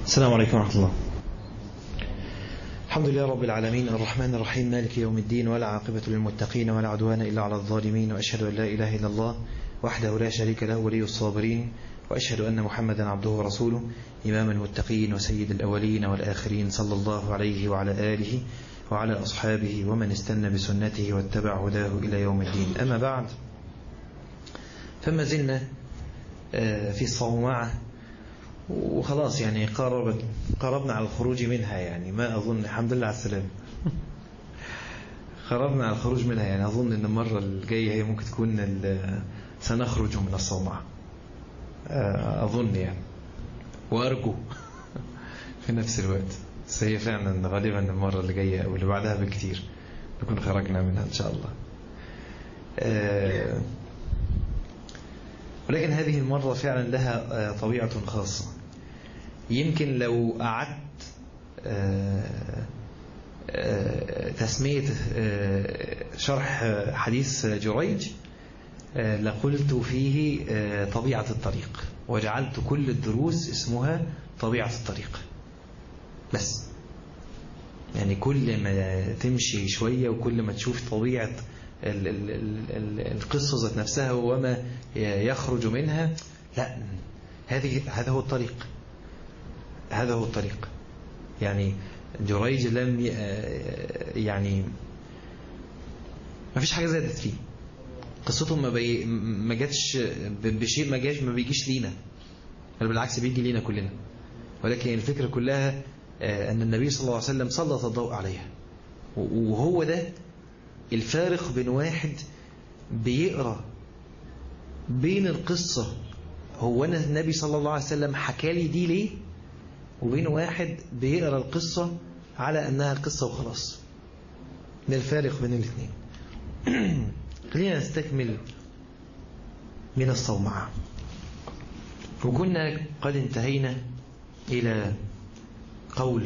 السلام عليكم ورحمة الله الحمد لله رب العالمين الرحمن الرحيم مالك يوم الدين ولا عاقبة للمتقين ولا عدوان إلا على الظالمين وأشهد أن لا إله إلا الله وحده لا شريك له ولي الصابرين وأشهد أن محمدا عبده ورسوله إمام المتقين وسيد الأولين والآخرين صلى الله عليه وعلى آله وعلى أصحابه ومن استنى بسنته واتبع هداه إلى يوم الدين أما بعد فما زلنا في الصومعة وخلاص يعني قربت قربنا على الخروج منها يعني ما أظن الحمد لله على السلامة قربنا على الخروج منها يعني أظن أن المرة الجاية هي ممكن تكون سنخرج من الصومعة أظن يعني وأرجو في نفس الوقت بس هي فعلا غالبا المرة اللي جاية أو اللي بعدها بكتير نكون خرجنا منها إن شاء الله ولكن هذه المرة فعلا لها طبيعة خاصة يمكن لو أعدت تسمية شرح حديث جريج لقلت فيه طبيعة الطريق وجعلت كل الدروس اسمها طبيعة الطريق بس يعني كل ما تمشي شوية وكل ما تشوف طبيعة القصة ذات نفسها وما يخرج منها لا هذه هذا هو الطريق هذا هو الطريق يعني جريج لم يعني ما فيش حاجة زادت فيه قصته ما بي ما جاتش بشيء ما جاش ما بيجيش لينا بل بالعكس بيجي لينا كلنا ولكن الفكرة كلها أن النبي صلى الله عليه وسلم سلط الضوء عليها وهو ده الفارق بين واحد بيقرأ بين القصة هو أنا النبي صلى الله عليه وسلم حكى لي دي ليه وبين واحد بيقرأ القصة على أنها قصة وخلاص ده الفارق بين الاثنين خلينا نستكمل من الصومعة وكنا قد انتهينا إلى قول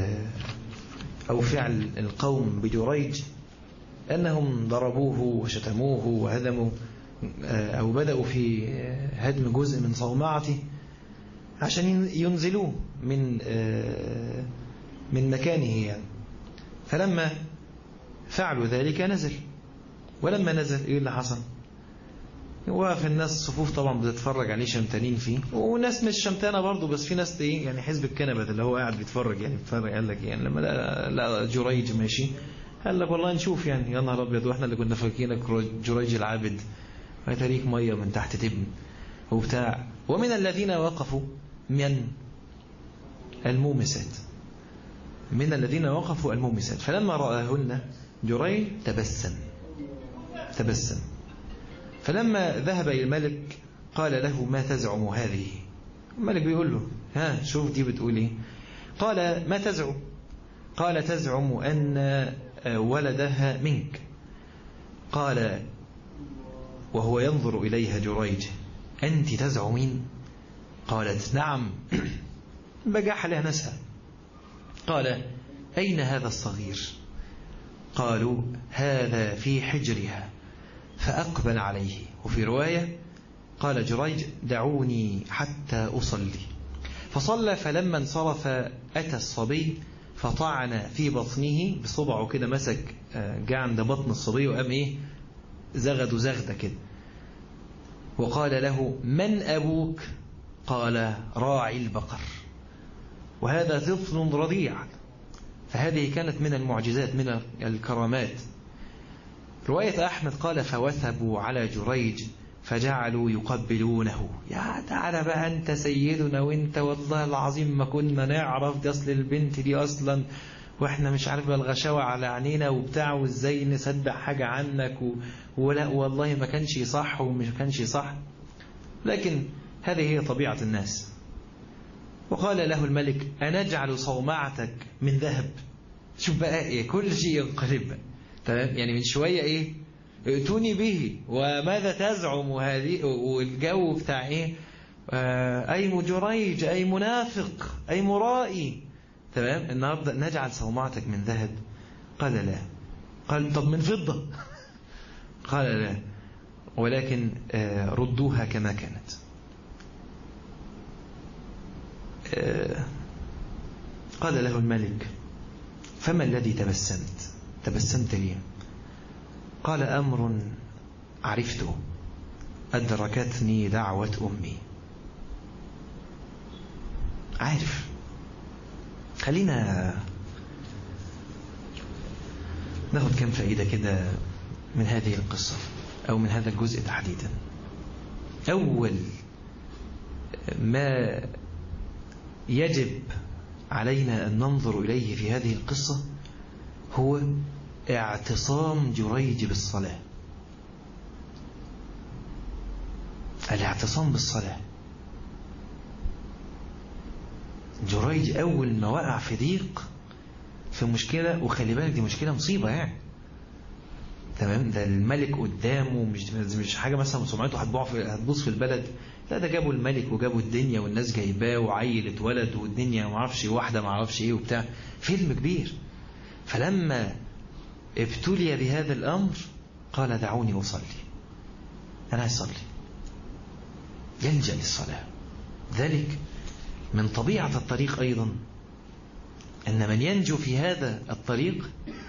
أو فعل القوم بجريج أنهم ضربوه وشتموه وهدموا أو بدأوا في هدم جزء من صومعته عشان ينزلوه من من مكانه يعني فلما فعلوا ذلك نزل ولما نزل ايه اللي حصل وقف الناس صفوف طبعا بتتفرج عليه شمتانين فيه وناس مش شمتانه برضه بس في ناس ايه يعني حزب الكنبه اللي هو قاعد بيتفرج يعني بيتفرج قال لك يعني لما لا, لا جريج ماشي قال لك والله نشوف يعني يا نهار ابيض واحنا اللي كنا فاكرينك جريج العابد وتاريك ميه من تحت تبن وبتاع ومن الذين وقفوا من المومسات من الذين وقفوا المومسات فلما رآهن جريج تبسم تبسم فلما ذهب إلى الملك قال له ما تزعم هذه الملك بيقول له ها شوف دي بتقول ايه قال ما تزعم قال تزعم أن ولدها منك قال وهو ينظر إليها جريج أنت تزعمين قالت نعم بجاح لها نسها قال أين هذا الصغير قالوا هذا في حجرها فأقبل عليه وفي رواية قال جريج دعوني حتى أصلي فصلى فلما انصرف أتى الصبي فطعن في بطنه بصبعه كده مسك جاء عند بطن الصبي وقام ايه زغد زغدة كده وقال له من أبوك قال راعي البقر وهذا طفل رضيع فهذه كانت من المعجزات من الكرامات رواية أحمد قال فوثبوا على جريج فجعلوا يقبلونه يا تعالى بقى أنت سيدنا وأنت والله العظيم ما كنا نعرف دي أصل البنت دي أصلا وإحنا مش عارف الغشاوة على عينينا وبتاع وإزاي نصدق حاجة عنك و... ولا والله ما كانش صح ومش كانش صح لكن هذه هي طبيعة الناس وقال له الملك أنجعل صومعتك من ذهب شوف بقى إيه كل شيء ينقلب بقى تمام يعني من شوية ايه ائتوني به وماذا تزعم هذه والجو بتاع ايه آه اي جريج اي منافق اي مرائي تمام النهارده نجعل صومعتك من ذهب قال لا قال طب من فضة قال لا ولكن آه ردوها كما كانت آه قال له الملك فما الذي تبسمت تبسمت ليه قال أمر عرفته أدركتني دعوة أمي عارف خلينا ناخد كم فائدة كده من هذه القصة أو من هذا الجزء تحديدا أول ما يجب علينا أن ننظر إليه في هذه القصة هو اعتصام جريج بالصلاة الاعتصام بالصلاة جريج أول ما وقع في ضيق في مشكلة وخلي بالك دي مشكلة مصيبة يعني تمام ده الملك قدامه مش مش حاجة مثلا سمعته هتبوظ في هتبوظ في البلد لا ده جابوا الملك وجابوا الدنيا والناس جايباه وعيل اتولد والدنيا ما اعرفش واحدة ما اعرفش ايه وبتاع فيلم كبير فلما ابتلي بهذا الأمر قال دعوني أصلي أنا أصلي يلجأ للصلاة ذلك من طبيعة الطريق أيضا أن من ينجو في هذا الطريق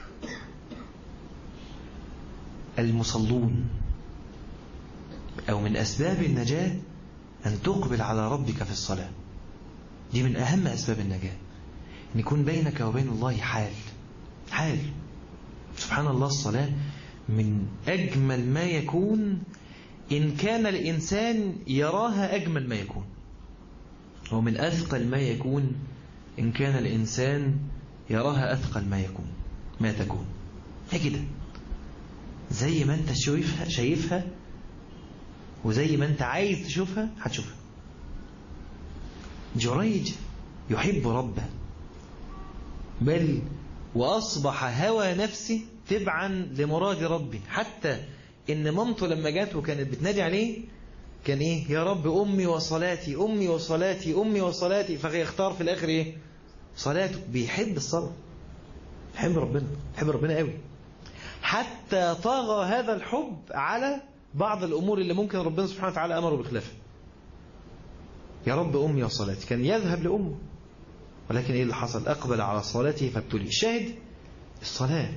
المصلون أو من أسباب النجاة أن تقبل على ربك في الصلاة دي من أهم أسباب النجاة أن يكون بينك وبين الله حال حال سبحان الله الصلاة من أجمل ما يكون إن كان الإنسان يراها أجمل ما يكون ومن أثقل ما يكون إن كان الإنسان يراها أثقل ما يكون ما تكون هي كده زي ما أنت شايفها شايفها وزي ما أنت عايز تشوفها هتشوفها جريج يحب ربه بل وأصبح هوى نفسه تبعا لمراد ربي حتى إن مامته لما جات وكانت بتنادي عليه كان إيه يا رب أمي وصلاتي أمي وصلاتي أمي وصلاتي فيختار في الآخر إيه صلاته بيحب الصلاة بيحب ربنا بيحب ربنا قوي حتى طغى هذا الحب على بعض الأمور اللي ممكن ربنا سبحانه وتعالى أمره بخلافها يا رب أمي وصلاتي كان يذهب لأمه ولكن إيه اللي حصل أقبل على صلاته فابتلي الشاهد الصلاة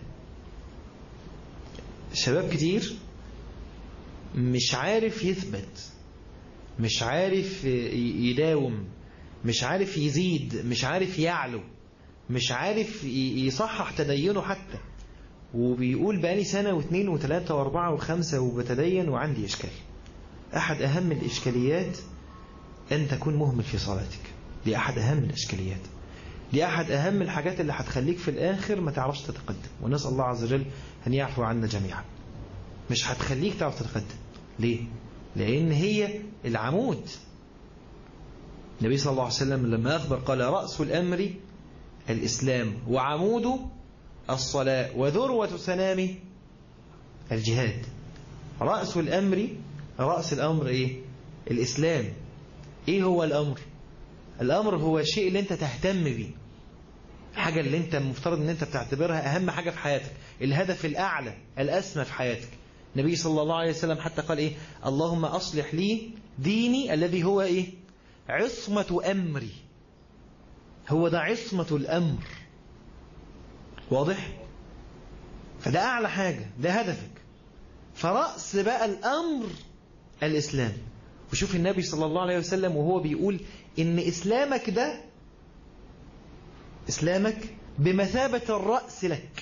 شباب كتير مش عارف يثبت مش عارف يداوم مش عارف يزيد مش عارف يعلو مش عارف يصحح تدينه حتى وبيقول بقالي سنة واثنين وثلاثة واربعة وخمسة وبتدين وعندي إشكال أحد أهم الإشكاليات أن تكون مهمل في صلاتك دي أحد أهم الإشكاليات دي أحد أهم الحاجات اللي هتخليك في الآخر ما تعرفش تتقدم ونسأل الله عز وجل أن يعفو عنا جميعا مش هتخليك تعرف تتقدم ليه؟ لأن هي العمود النبي صلى الله عليه وسلم لما أخبر قال رأس الأمر الإسلام وعموده الصلاة وذروة سنام الجهاد رأس الأمر رأس الأمر إيه؟ الإسلام إيه هو الأمر؟ الأمر هو الشيء اللي أنت تهتم بيه الحاجة اللي أنت مفترض أن أنت بتعتبرها أهم حاجة في حياتك الهدف الأعلى الأسمى في حياتك النبي صلى الله عليه وسلم حتى قال إيه اللهم أصلح لي ديني الذي هو إيه عصمة أمري هو ده عصمة الأمر واضح فده أعلى حاجة ده هدفك فرأس بقى الأمر الإسلام وشوف النبي صلى الله عليه وسلم وهو بيقول إن إسلامك ده إسلامك بمثابة الرأس لك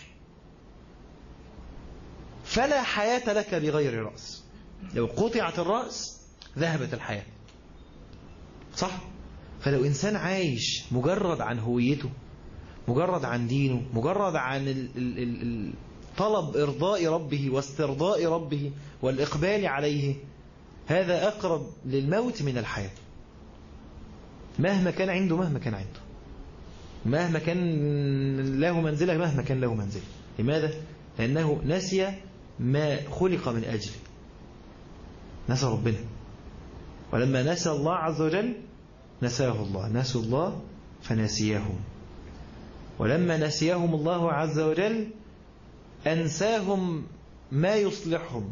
فلا حياة لك بغير رأس لو قطعت الرأس ذهبت الحياة صح؟ فلو إنسان عايش مجرد عن هويته مجرد عن دينه مجرد عن ال ال ال طلب إرضاء ربه واسترضاء ربه والإقبال عليه هذا أقرب للموت من الحياة مهما كان عنده مهما كان عنده مهما كان له منزلة مهما كان له منزلة لماذا؟ لأنه نسي ما خلق من أجله نسى ربنا ولما نسى الله عز وجل نساه الله نسوا الله فنسيهم ولما نسيهم الله عز وجل أنساهم ما يصلحهم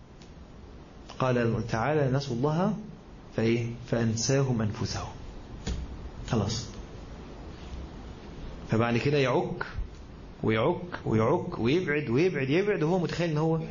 قال تعالى نسوا الله فإيه فأنساهم أنفسهم خلاص فبعد كده يعك ويعك ويعك ويبعد ويبعد يبعد وهو متخيل ان هو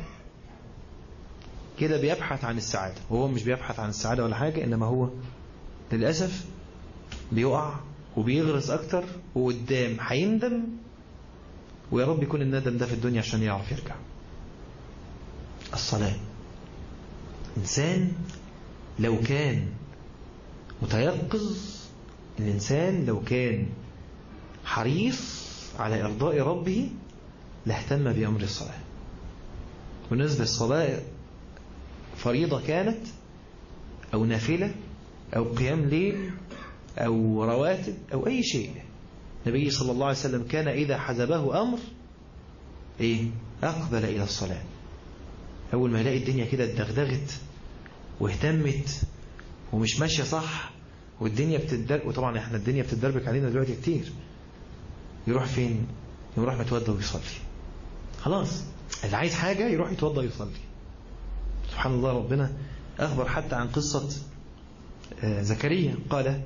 كده بيبحث عن السعادة وهو مش بيبحث عن السعادة ولا حاجة إنما هو للأسف بيقع وبيغرس أكتر وقدام هيندم ويا رب يكون الندم ده في الدنيا عشان يعرف يرجع الصلاة إنسان لو كان متيقظ الإنسان لو كان حريص على إرضاء ربه لاهتم بأمر الصلاة بالنسبة للصلاة فريضة كانت أو نافلة أو قيام ليل أو رواتب أو أي شيء النبي صلى الله عليه وسلم كان إذا حزبه أمر إيه أقبل إلى الصلاة أول ما يلاقي الدنيا كده اتدغدغت واهتمت ومش ماشية صح والدنيا بتدرب وطبعا احنا الدنيا بتدربك علينا دلوقتي كتير يروح فين يروح متوضى ويصلي خلاص اللي عايز حاجة يروح يتوضى ويصلي سبحان الله ربنا أخبر حتى عن قصة زكريا قال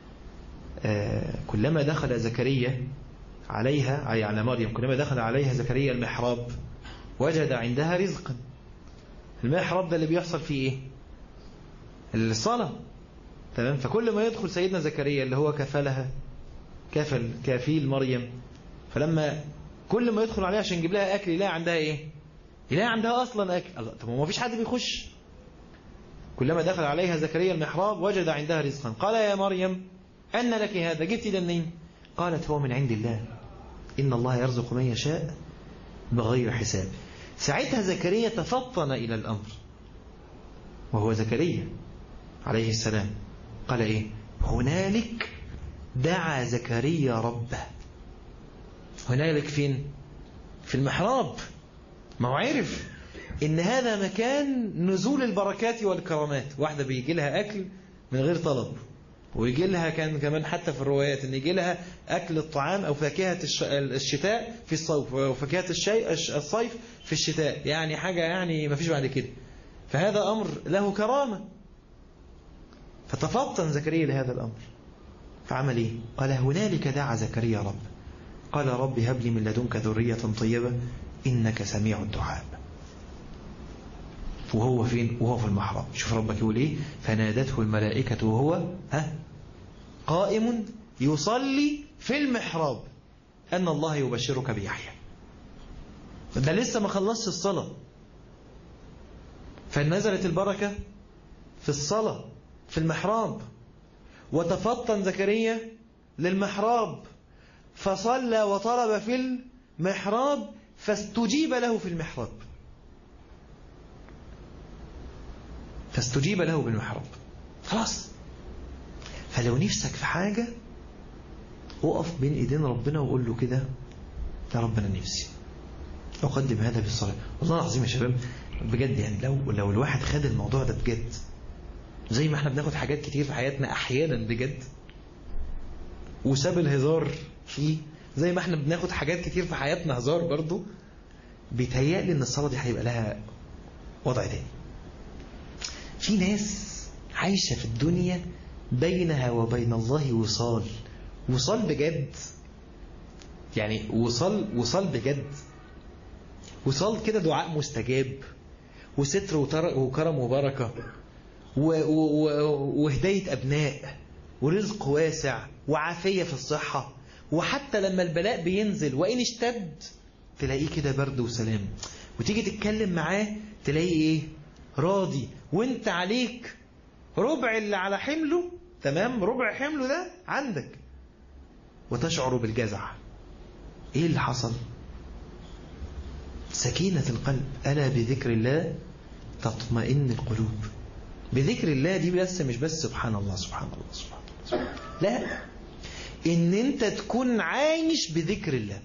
كلما دخل زكريا عليها أي على مريم كلما دخل عليها زكريا المحراب وجد عندها رزقا المحراب ده اللي بيحصل فيه ايه الصلاة تمام فكل ما يدخل سيدنا زكريا اللي هو كفلها كفل كافيل مريم فلما كل ما يدخل عليها عشان يجيب لها اكل يلاقي عندها ايه يلاقي عندها اصلا اكل الله طب ما فيش حد بيخش كلما دخل عليها زكريا المحراب وجد عندها رزقا قال يا مريم أن لك هذا جبت ده منين قالت هو من عند الله إن الله يرزق من يشاء بغير حساب ساعتها زكريا تفطن إلى الأمر وهو زكريا عليه السلام قال إيه هنالك دعا زكريا ربه هنالك فين في المحراب ما هو عرف إن هذا مكان نزول البركات والكرامات واحدة بيجي لها أكل من غير طلب ويجي لها كان كمان حتى في الروايات ان يجي لها اكل الطعام او فاكهه الشتاء في الصيف وفاكهه الشيء الصيف في الشتاء يعني حاجه يعني ما فيش بعد كده فهذا امر له كرامه فتفطن زكريا لهذا الامر فعمل ايه قال هنالك دعا زكريا رب قال رب هب لي من لدنك ذريه طيبه انك سميع الدعاء وهو فين وهو في المحراب شوف ربك يقول ايه فنادته الملائكة وهو ها قائم يصلي في المحراب أن الله يبشرك بيحيى ده لسه ما خلصش الصلاة فنزلت البركة في الصلاة في المحراب وتفطن زكريا للمحراب فصلى وطلب في المحراب فاستجيب له في المحراب فاستجيب له بالمحراب خلاص فلو نفسك في حاجة اقف بين ايدين ربنا وقول له كده يا ربنا نفسي أقدم هذا بالصلاة والله العظيم يا شباب بجد يعني لو لو الواحد خد الموضوع ده بجد زي ما احنا بناخد حاجات كتير في حياتنا أحيانا بجد وساب الهزار فيه زي ما احنا بناخد حاجات كتير في حياتنا هزار برضو بيتهيألي ان الصلاة دي هيبقى لها وضع تاني في ناس عايشة في الدنيا بينها وبين الله وصال وصال بجد يعني وصال وصال بجد وصال كده دعاء مستجاب وستر وكرم وبركة وهداية أبناء ورزق واسع وعافية في الصحة وحتى لما البلاء بينزل وإن اشتد تلاقيه كده برد وسلام وتيجي تتكلم معاه تلاقيه ايه راضي وانت عليك ربع اللي على حمله تمام ربع حمله ده عندك وتشعر بالجزع ايه اللي حصل سكينة القلب ألا بذكر الله تطمئن القلوب بذكر الله دي بس مش بس سبحان الله سبحان الله سبحان الله لا ان انت تكون عايش بذكر الله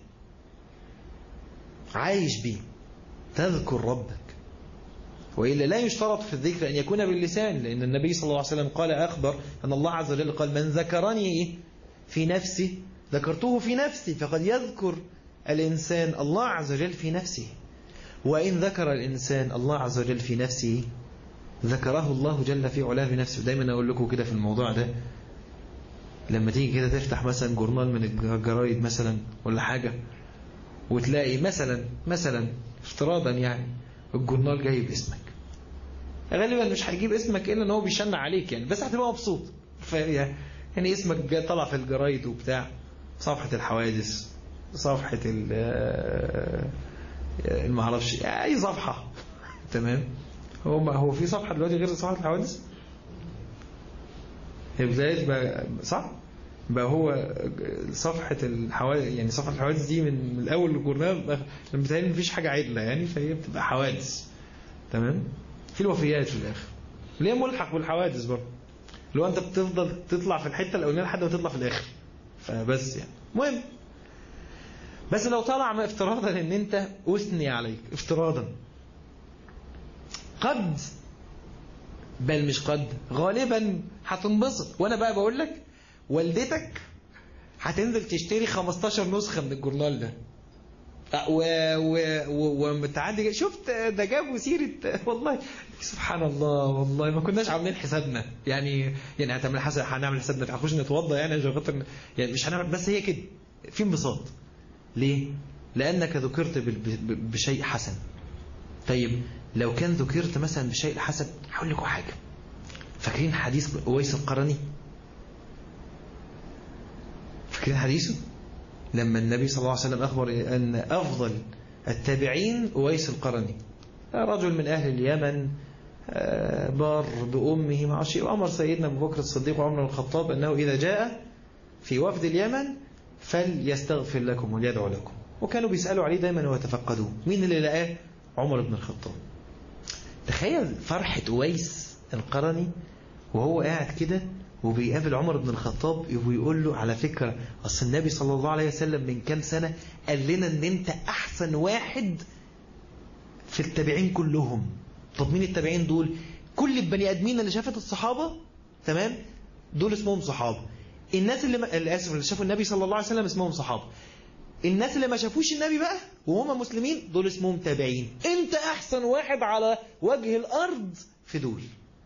عايش بيه تذكر ربك وإلا لا يشترط في الذكر أن يكون باللسان لأن النبي صلى الله عليه وسلم قال أخبر أن الله عز وجل قال من ذكرني في نفسي ذكرته في نفسي فقد يذكر الإنسان الله عز وجل في نفسه وإن ذكر الإنسان الله عز وجل في نفسه ذكره الله جل في علاه في نفسه دايما أقول لكم كده في الموضوع ده لما تيجي كده تفتح مثلا جورنال من الجرايد مثلا ولا حاجة وتلاقي مثلا مثلا افتراضا يعني الجورنال جايب اسمك غالبا مش هيجيب اسمك الا ان هو بيشنع عليك يعني بس هتبقى مبسوط يعني اسمك جاي طلع في الجرايد وبتاع صفحة الحوادث صفحة ال ما اعرفش اي صفحة تمام هو ما هو في صفحة دلوقتي غير صفحة الحوادث هي بداية بقى صح بقى هو صفحة الحوادث يعني صفحة الحوادث دي من, من الأول الجورنال بتهيألي مفيش حاجة عدلة يعني فهي بتبقى حوادث تمام في الوفيات في الآخر اللي هي ملحق بالحوادث برضه لو أنت بتفضل تطلع في الحتة الأولانية لحد ما تطلع في الآخر فبس يعني مهم بس لو طلع افتراضا ان انت اثني عليك افتراضا قد بل مش قد غالبا هتنبسط وانا بقى بقول لك والدتك هتنزل تشتري 15 نسخة من الجورنال ده و و و ومتعدي شفت ده جابوا سيرة والله سبحان الله والله ما كناش عاملين حسابنا يعني يعني هتعمل حساب هنعمل حسابنا هنخش نتوضى يعني عشان خاطر يعني مش هنعمل بس هي كده في انبساط ليه؟ لأنك ذكرت بشيء حسن طيب لو كان ذكرت مثلا بشيء حسن هقول لكم حاجة فاكرين حديث أويس القرني فاكرين حديثه لما النبي صلى الله عليه وسلم أخبر أن أفضل التابعين أويس القرني رجل من أهل اليمن بار بأمه مع شيء وأمر سيدنا أبو بكر الصديق وعمر بن الخطاب أنه إذا جاء في وفد اليمن فليستغفر لكم وليدعو لكم وكانوا بيسألوا عليه دايما ويتفقدوه مين اللي لقاه عمر بن الخطاب تخيل فرحة أويس القرني وهو قاعد كده وبيقابل عمر بن الخطاب ويقول له على فكرة أصل النبي صلى الله عليه وسلم من كام سنة قال لنا أن أنت أحسن واحد في التابعين كلهم طب مين التابعين دول كل البني آدمين اللي شافت الصحابة تمام دول اسمهم صحابة الناس اللي ما... اسف اللي شافوا النبي صلى الله عليه وسلم اسمهم صحابه الناس اللي ما شافوش النبي بقى وهم مسلمين دول اسمهم تابعين انت احسن واحد على وجه الارض في دول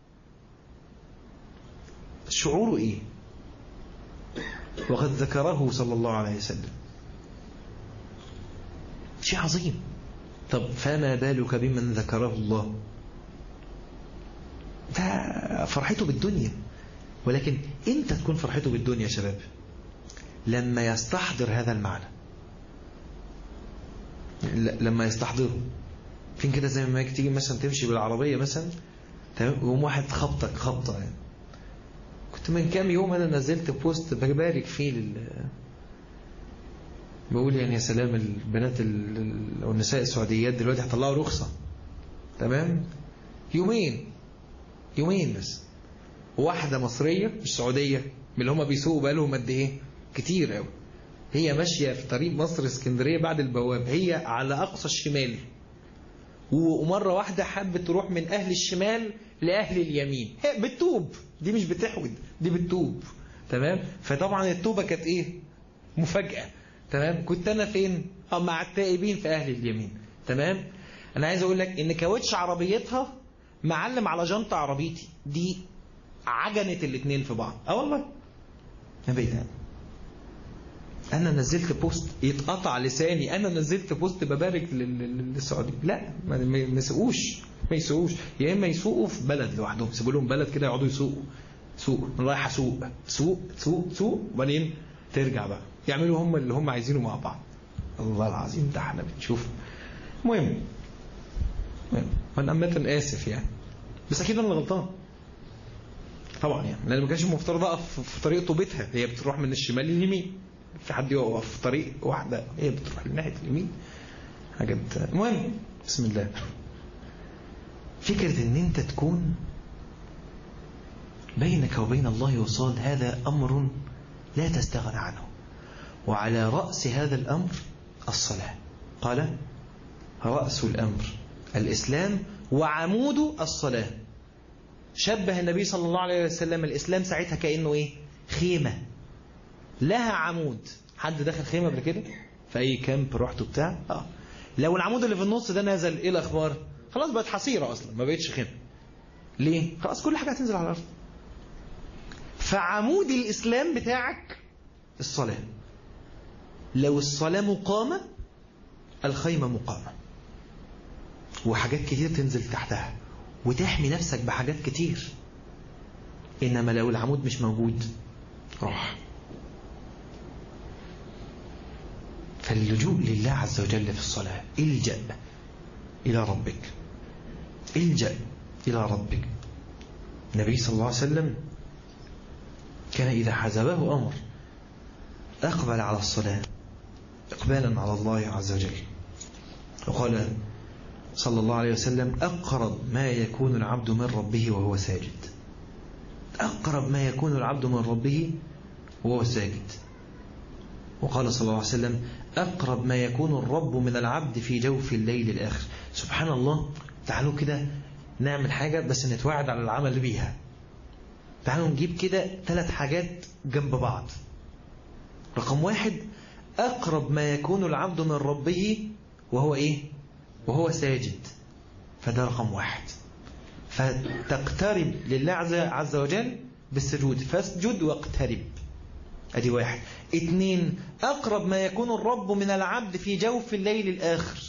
شعوره ايه وقد ذكره صلى الله عليه وسلم شيء عظيم طب فما بالك بمن ذكره الله ده فرحته بالدنيا ولكن امتى تكون فرحته بالدنيا يا شباب لما يستحضر هذا المعنى لما يستحضره فين كده زي ما تيجي مثلا تمشي بالعربية مثلا تمام يقوم واحد خبطك خبطة يعني كنت من كام يوم انا نزلت بوست ببارك فيه لل بقول يعني يا سلام البنات او النساء السعوديات دلوقتي هيطلعوا رخصة تمام يومين يومين بس واحدة مصرية مش سعودية من اللي هم بيسوقوا بقالهم قد ايه كتير قوي هي ماشية في طريق مصر اسكندرية بعد البواب هي على أقصى الشمال ومرة واحدة حبت تروح من أهل الشمال لأهل اليمين هي بتوب دي مش بتحود دي بتوب تمام فطبعا التوبة كانت ايه مفاجأة تمام كنت أنا فين اه مع التائبين في أهل اليمين تمام أنا عايز أقول لك إن كاوتش عربيتها معلم على جنطة عربيتي دي عجنت الاثنين في بعض اه والله ما بيتها انا نزلت بوست يتقطع لساني انا نزلت بوست ببارك للسعودي لا ما يسوقوش ما يسوقوش يا اما يسوقوا في بلد لوحدهم سيبوا لهم بلد كده يقعدوا يسوقوا سوق انا رايح اسوق سوق سوق سوق وبعدين ترجع بقى يعملوا هم اللي هم عايزينه مع بعض الله العظيم ده احنا بنشوف المهم المهم انا عامه اسف يعني بس اكيد انا اللي غلطان طبعا يعني لان ما كانش المفترض اقف في طريق طوبتها هي بتروح من الشمال لليمين في حد يقف في طريق واحده هي بتروح لناحيه اليمين حاجات المهم بسم الله فكره ان انت تكون بينك وبين الله وصال هذا امر لا تستغنى عنه وعلى راس هذا الامر الصلاه قال راس الامر الاسلام وعمود الصلاه شبه النبي صلى الله عليه وسلم الإسلام ساعتها كأنه إيه خيمة لها عمود حد دخل خيمة قبل كده في أي كامب رحته بتاع آه. لو العمود اللي في النص ده نزل إيه الأخبار خلاص بقت حصيرة أصلا ما بقتش خيمة ليه خلاص كل حاجة هتنزل على الأرض فعمود الإسلام بتاعك الصلاة لو الصلاة مقامة الخيمة مقامة وحاجات كتير تنزل تحتها وتحمي نفسك بحاجات كتير إنما لو العمود مش موجود راح فاللجوء لله عز وجل في الصلاة الجأ إلى ربك الجأ إلى ربك النبي صلى الله عليه وسلم كان إذا حزبه أمر أقبل على الصلاة إقبالا على الله عز وجل وقال صلى الله عليه وسلم أقرب ما يكون العبد من ربه وهو ساجد أقرب ما يكون العبد من ربه وهو ساجد وقال صلى الله عليه وسلم أقرب ما يكون الرب من العبد في جوف الليل الآخر سبحان الله تعالوا كده نعمل حاجة بس نتوعد على العمل بيها تعالوا نجيب كده ثلاث حاجات جنب بعض رقم واحد أقرب ما يكون العبد من ربه وهو إيه وهو ساجد فده رقم واحد فتقترب لله عز وجل بالسجود فاسجد واقترب ادي واحد اتنين اقرب ما يكون الرب من العبد في جوف الليل الاخر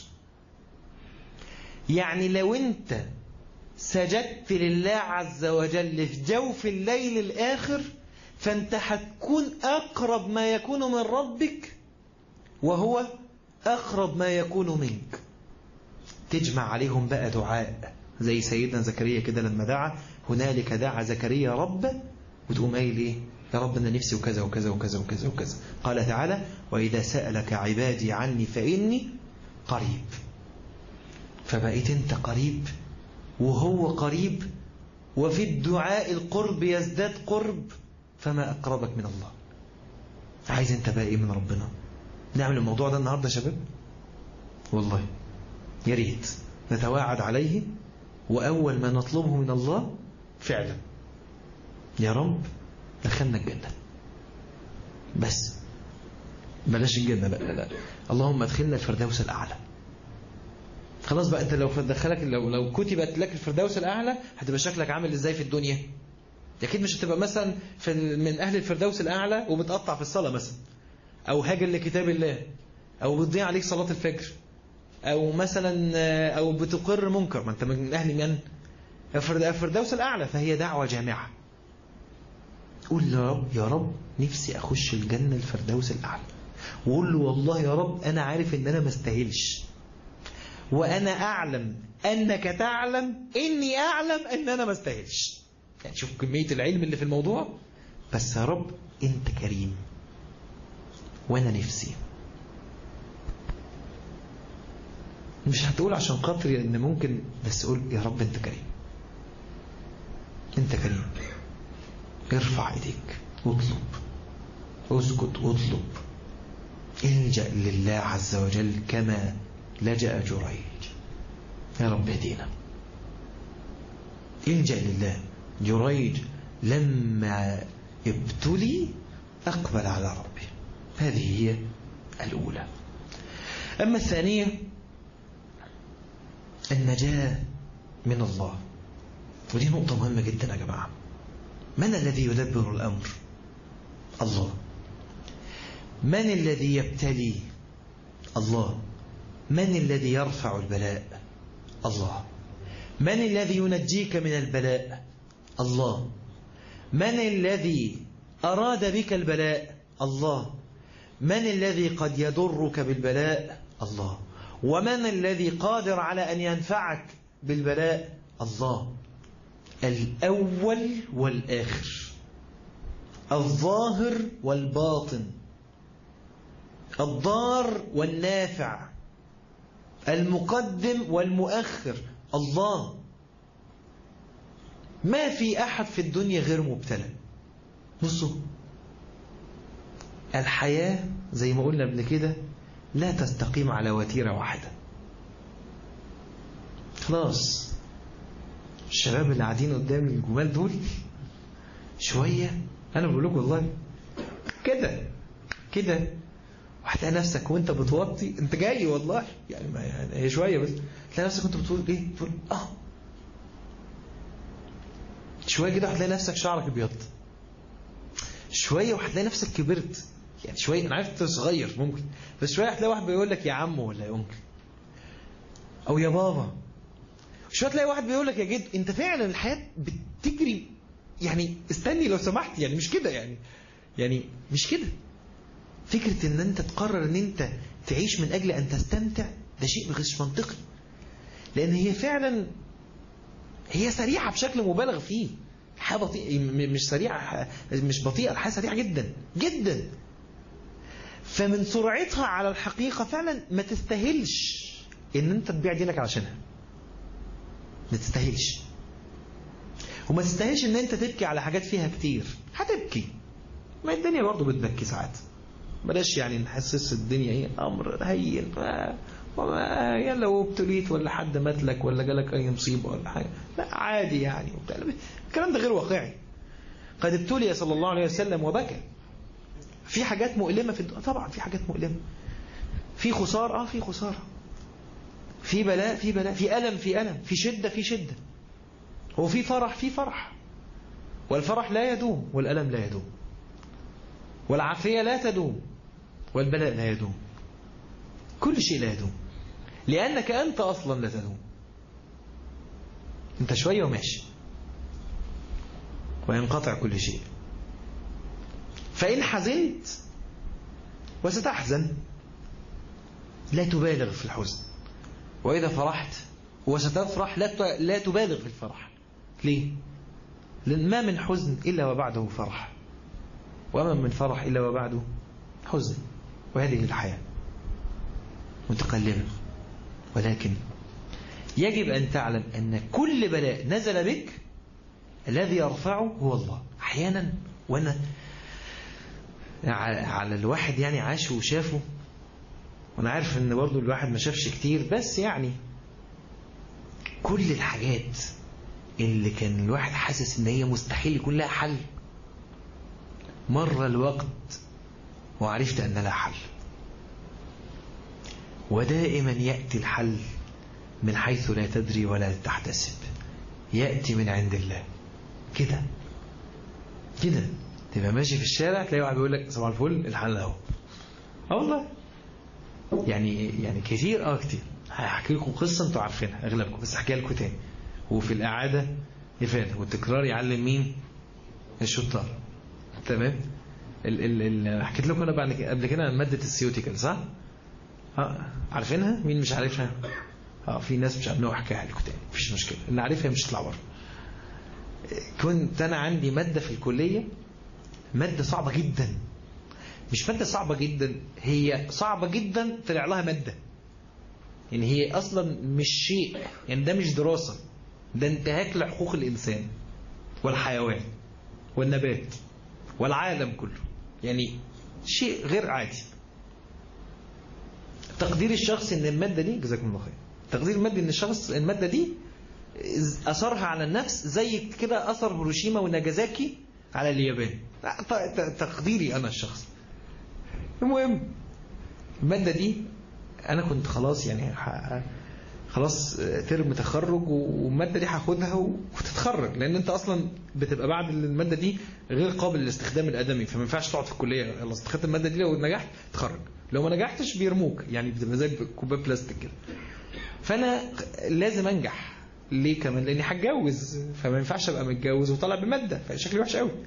يعني لو انت سجدت لله عز وجل في جوف الليل الاخر فانت هتكون اقرب ما يكون من ربك وهو اقرب ما يكون منك تجمع عليهم بقى دعاء زي سيدنا زكريا كده لما دعا هنالك دعا زكريا ربه وتقوم قايل ايه يا رب انا نفسي وكذا وكذا وكذا وكذا وكذا قال تعالى واذا سالك عبادي عني فاني قريب فبقيت انت قريب وهو قريب وفي الدعاء القرب يزداد قرب فما اقربك من الله عايز انت بقى ايه من ربنا نعمل الموضوع ده النهارده يا شباب والله يا ريت نتواعد عليه وأول ما نطلبه من الله فعلا يا رب دخلنا الجنة بس بلاش الجنة بقى لا اللهم ادخلنا الفردوس الأعلى خلاص بقى انت لو دخلك لو لو كتبت لك الفردوس الأعلى هتبقى شكلك عامل ازاي في الدنيا اكيد مش هتبقى مثلا في من اهل الفردوس الاعلى وبتقطع في الصلاه مثلا او هاجر لكتاب الله او بتضيع عليك صلاه الفجر او مثلا او بتقر منكر ما انت من اهل من الفردوس الاعلى فهي دعوه جامعه قول يا رب يا رب نفسي اخش الجنه الفردوس الاعلى وقول له والله يا رب انا عارف ان انا ما استاهلش وانا اعلم انك تعلم اني اعلم ان انا ما استاهلش يعني شوف كميه العلم اللي في الموضوع بس يا رب انت كريم وانا نفسي مش هتقول عشان خاطري ان ممكن بس قول يا رب انت كريم انت كريم ارفع ايديك اطلب اسكت اطلب الجأ لله عز وجل كما لجأ جريج يا رب اهدينا الجأ لله جريج لما ابتلي أقبل على ربه هذه هي الأولى أما الثانية النجاة من الله ودي نقطة مهمة جدا يا جماعة من الذي يدبر الأمر الله من الذي يبتلي الله من الذي يرفع البلاء الله من الذي ينجيك من البلاء الله من الذي أراد بك البلاء الله من الذي قد يضرك بالبلاء الله ومن الذي قادر على أن ينفعك بالبلاء الله الأول والآخر الظاهر والباطن الضار والنافع المقدم والمؤخر الله ما في أحد في الدنيا غير مبتلى بصوا الحياة زي ما قلنا قبل كده لا تستقيم على وتيرة واحدة خلاص الشباب اللي قاعدين قدام الجمال دول شوية أنا بقول لكم والله كده كده وهتلاقي نفسك وانت بتوطي انت جاي والله يعني ما يعني هي شويه بس تلاقي نفسك وانت بتقول ايه تقول اه شويه كده هتلاقي نفسك شعرك ابيض شويه وهتلاقي نفسك كبرت يعني شويه انا عارف انت صغير ممكن بس شويه هتلاقي واحد بيقول لك يا عم ولا يا انكل او يا بابا شويه تلاقي واحد بيقول لك يا جد انت فعلا الحياه بتجري يعني استني لو سمحت يعني مش كده يعني يعني مش كده فكره ان انت تقرر ان انت تعيش من اجل ان تستمتع ده شيء مش منطقي لان هي فعلا هي سريعه بشكل مبالغ فيه الحياه بطيئه مش سريعه مش بطيئه الحياه سريعه جدا جدا فمن سرعتها على الحقيقه فعلا ما تستاهلش ان انت تبيع دينك علشانها ما تستاهلش وما تستاهلش ان انت تبكي على حاجات فيها كتير هتبكي ما الدنيا برضه بتبكي ساعات بلاش يعني نحسس الدنيا ايه امر هين وما يا لو ابتليت ولا حد مات لك ولا جالك اي مصيبه ولا حاجه لا عادي يعني وبتاع الكلام ده غير واقعي قد ابتلي صلى الله عليه وسلم وبكى في حاجات مؤلمه في الدنيا طبعا في حاجات مؤلمه في خساره اه في خساره في بلاء في بلاء في الم في الم في شده في شده هو في فرح في فرح والفرح لا يدوم والالم لا يدوم والعافيه لا تدوم والبلاء لا يدوم كل شيء لا يدوم لأنك أنت أصلا لا تدوم أنت شوية وماشي وينقطع كل شيء فإن حزنت وستحزن لا تبالغ في الحزن وإذا فرحت وستفرح لا لا تبالغ في الفرح ليه؟ لأن ما من حزن إلا وبعده فرح وما من فرح إلا وبعده حزن وهذه الحياة متقلبة ولكن يجب أن تعلم أن كل بلاء نزل بك الذي يرفعه هو الله أحيانا وأنا على الواحد يعني عاش وشافه وأنا عارف أن برضو الواحد ما شافش كتير بس يعني كل الحاجات اللي كان الواحد حاسس ان هي مستحيل يكون لها حل مر الوقت وعرفت ان لها حل ودائما يأتي الحل من حيث لا تدري ولا تحتسب يأتي من عند الله كده كده تبقى ماشي في الشارع تلاقي واحد بيقول لك صباح الفل الحل اهو اه والله يعني يعني كتير اه كتير هحكي لكم قصه انتوا عارفينها اغلبكم بس احكيها لكم تاني وفي الاعاده يفاد والتكرار يعلم مين الشطار تمام ال ال ال حكيت لكم انا بعد قبل كده عن ماده السيوتيكال صح اه عارفينها مين مش عارفها اه في ناس مش عارفينها احكيها لكم تاني مفيش مشكله اللي عارفها مش هتطلع بره كنت انا عندي ماده في الكليه ماده صعبه جدا مش ماده صعبه جدا هي صعبه جدا طلع لها ماده يعني هي اصلا مش شيء يعني ده مش دراسه ده انتهاك لحقوق الانسان والحيوان والنبات والعالم كله يعني شيء غير عادي تقدير الشخص ان الماده دي جزاكم الله خير تقدير المادي ان الشخص الماده دي اثرها على النفس زي كده اثر هيروشيما وناجازاكي على اليابان تقديري انا الشخص المهم الماده دي انا كنت خلاص يعني خلاص ترم تخرج والماده دي هاخدها وتتخرج لان انت اصلا بتبقى بعد الماده دي غير قابل للاستخدام الادمي فما ينفعش تقعد في الكليه يلا استخدمت الماده دي لو نجحت تخرج لو ما نجحتش بيرموك يعني بتبقى زي كوبايه بلاستيك كده فانا لازم انجح ليه كمان لاني هتجوز فما ينفعش ابقى متجوز وطالع بماده فشكلي وحش قوي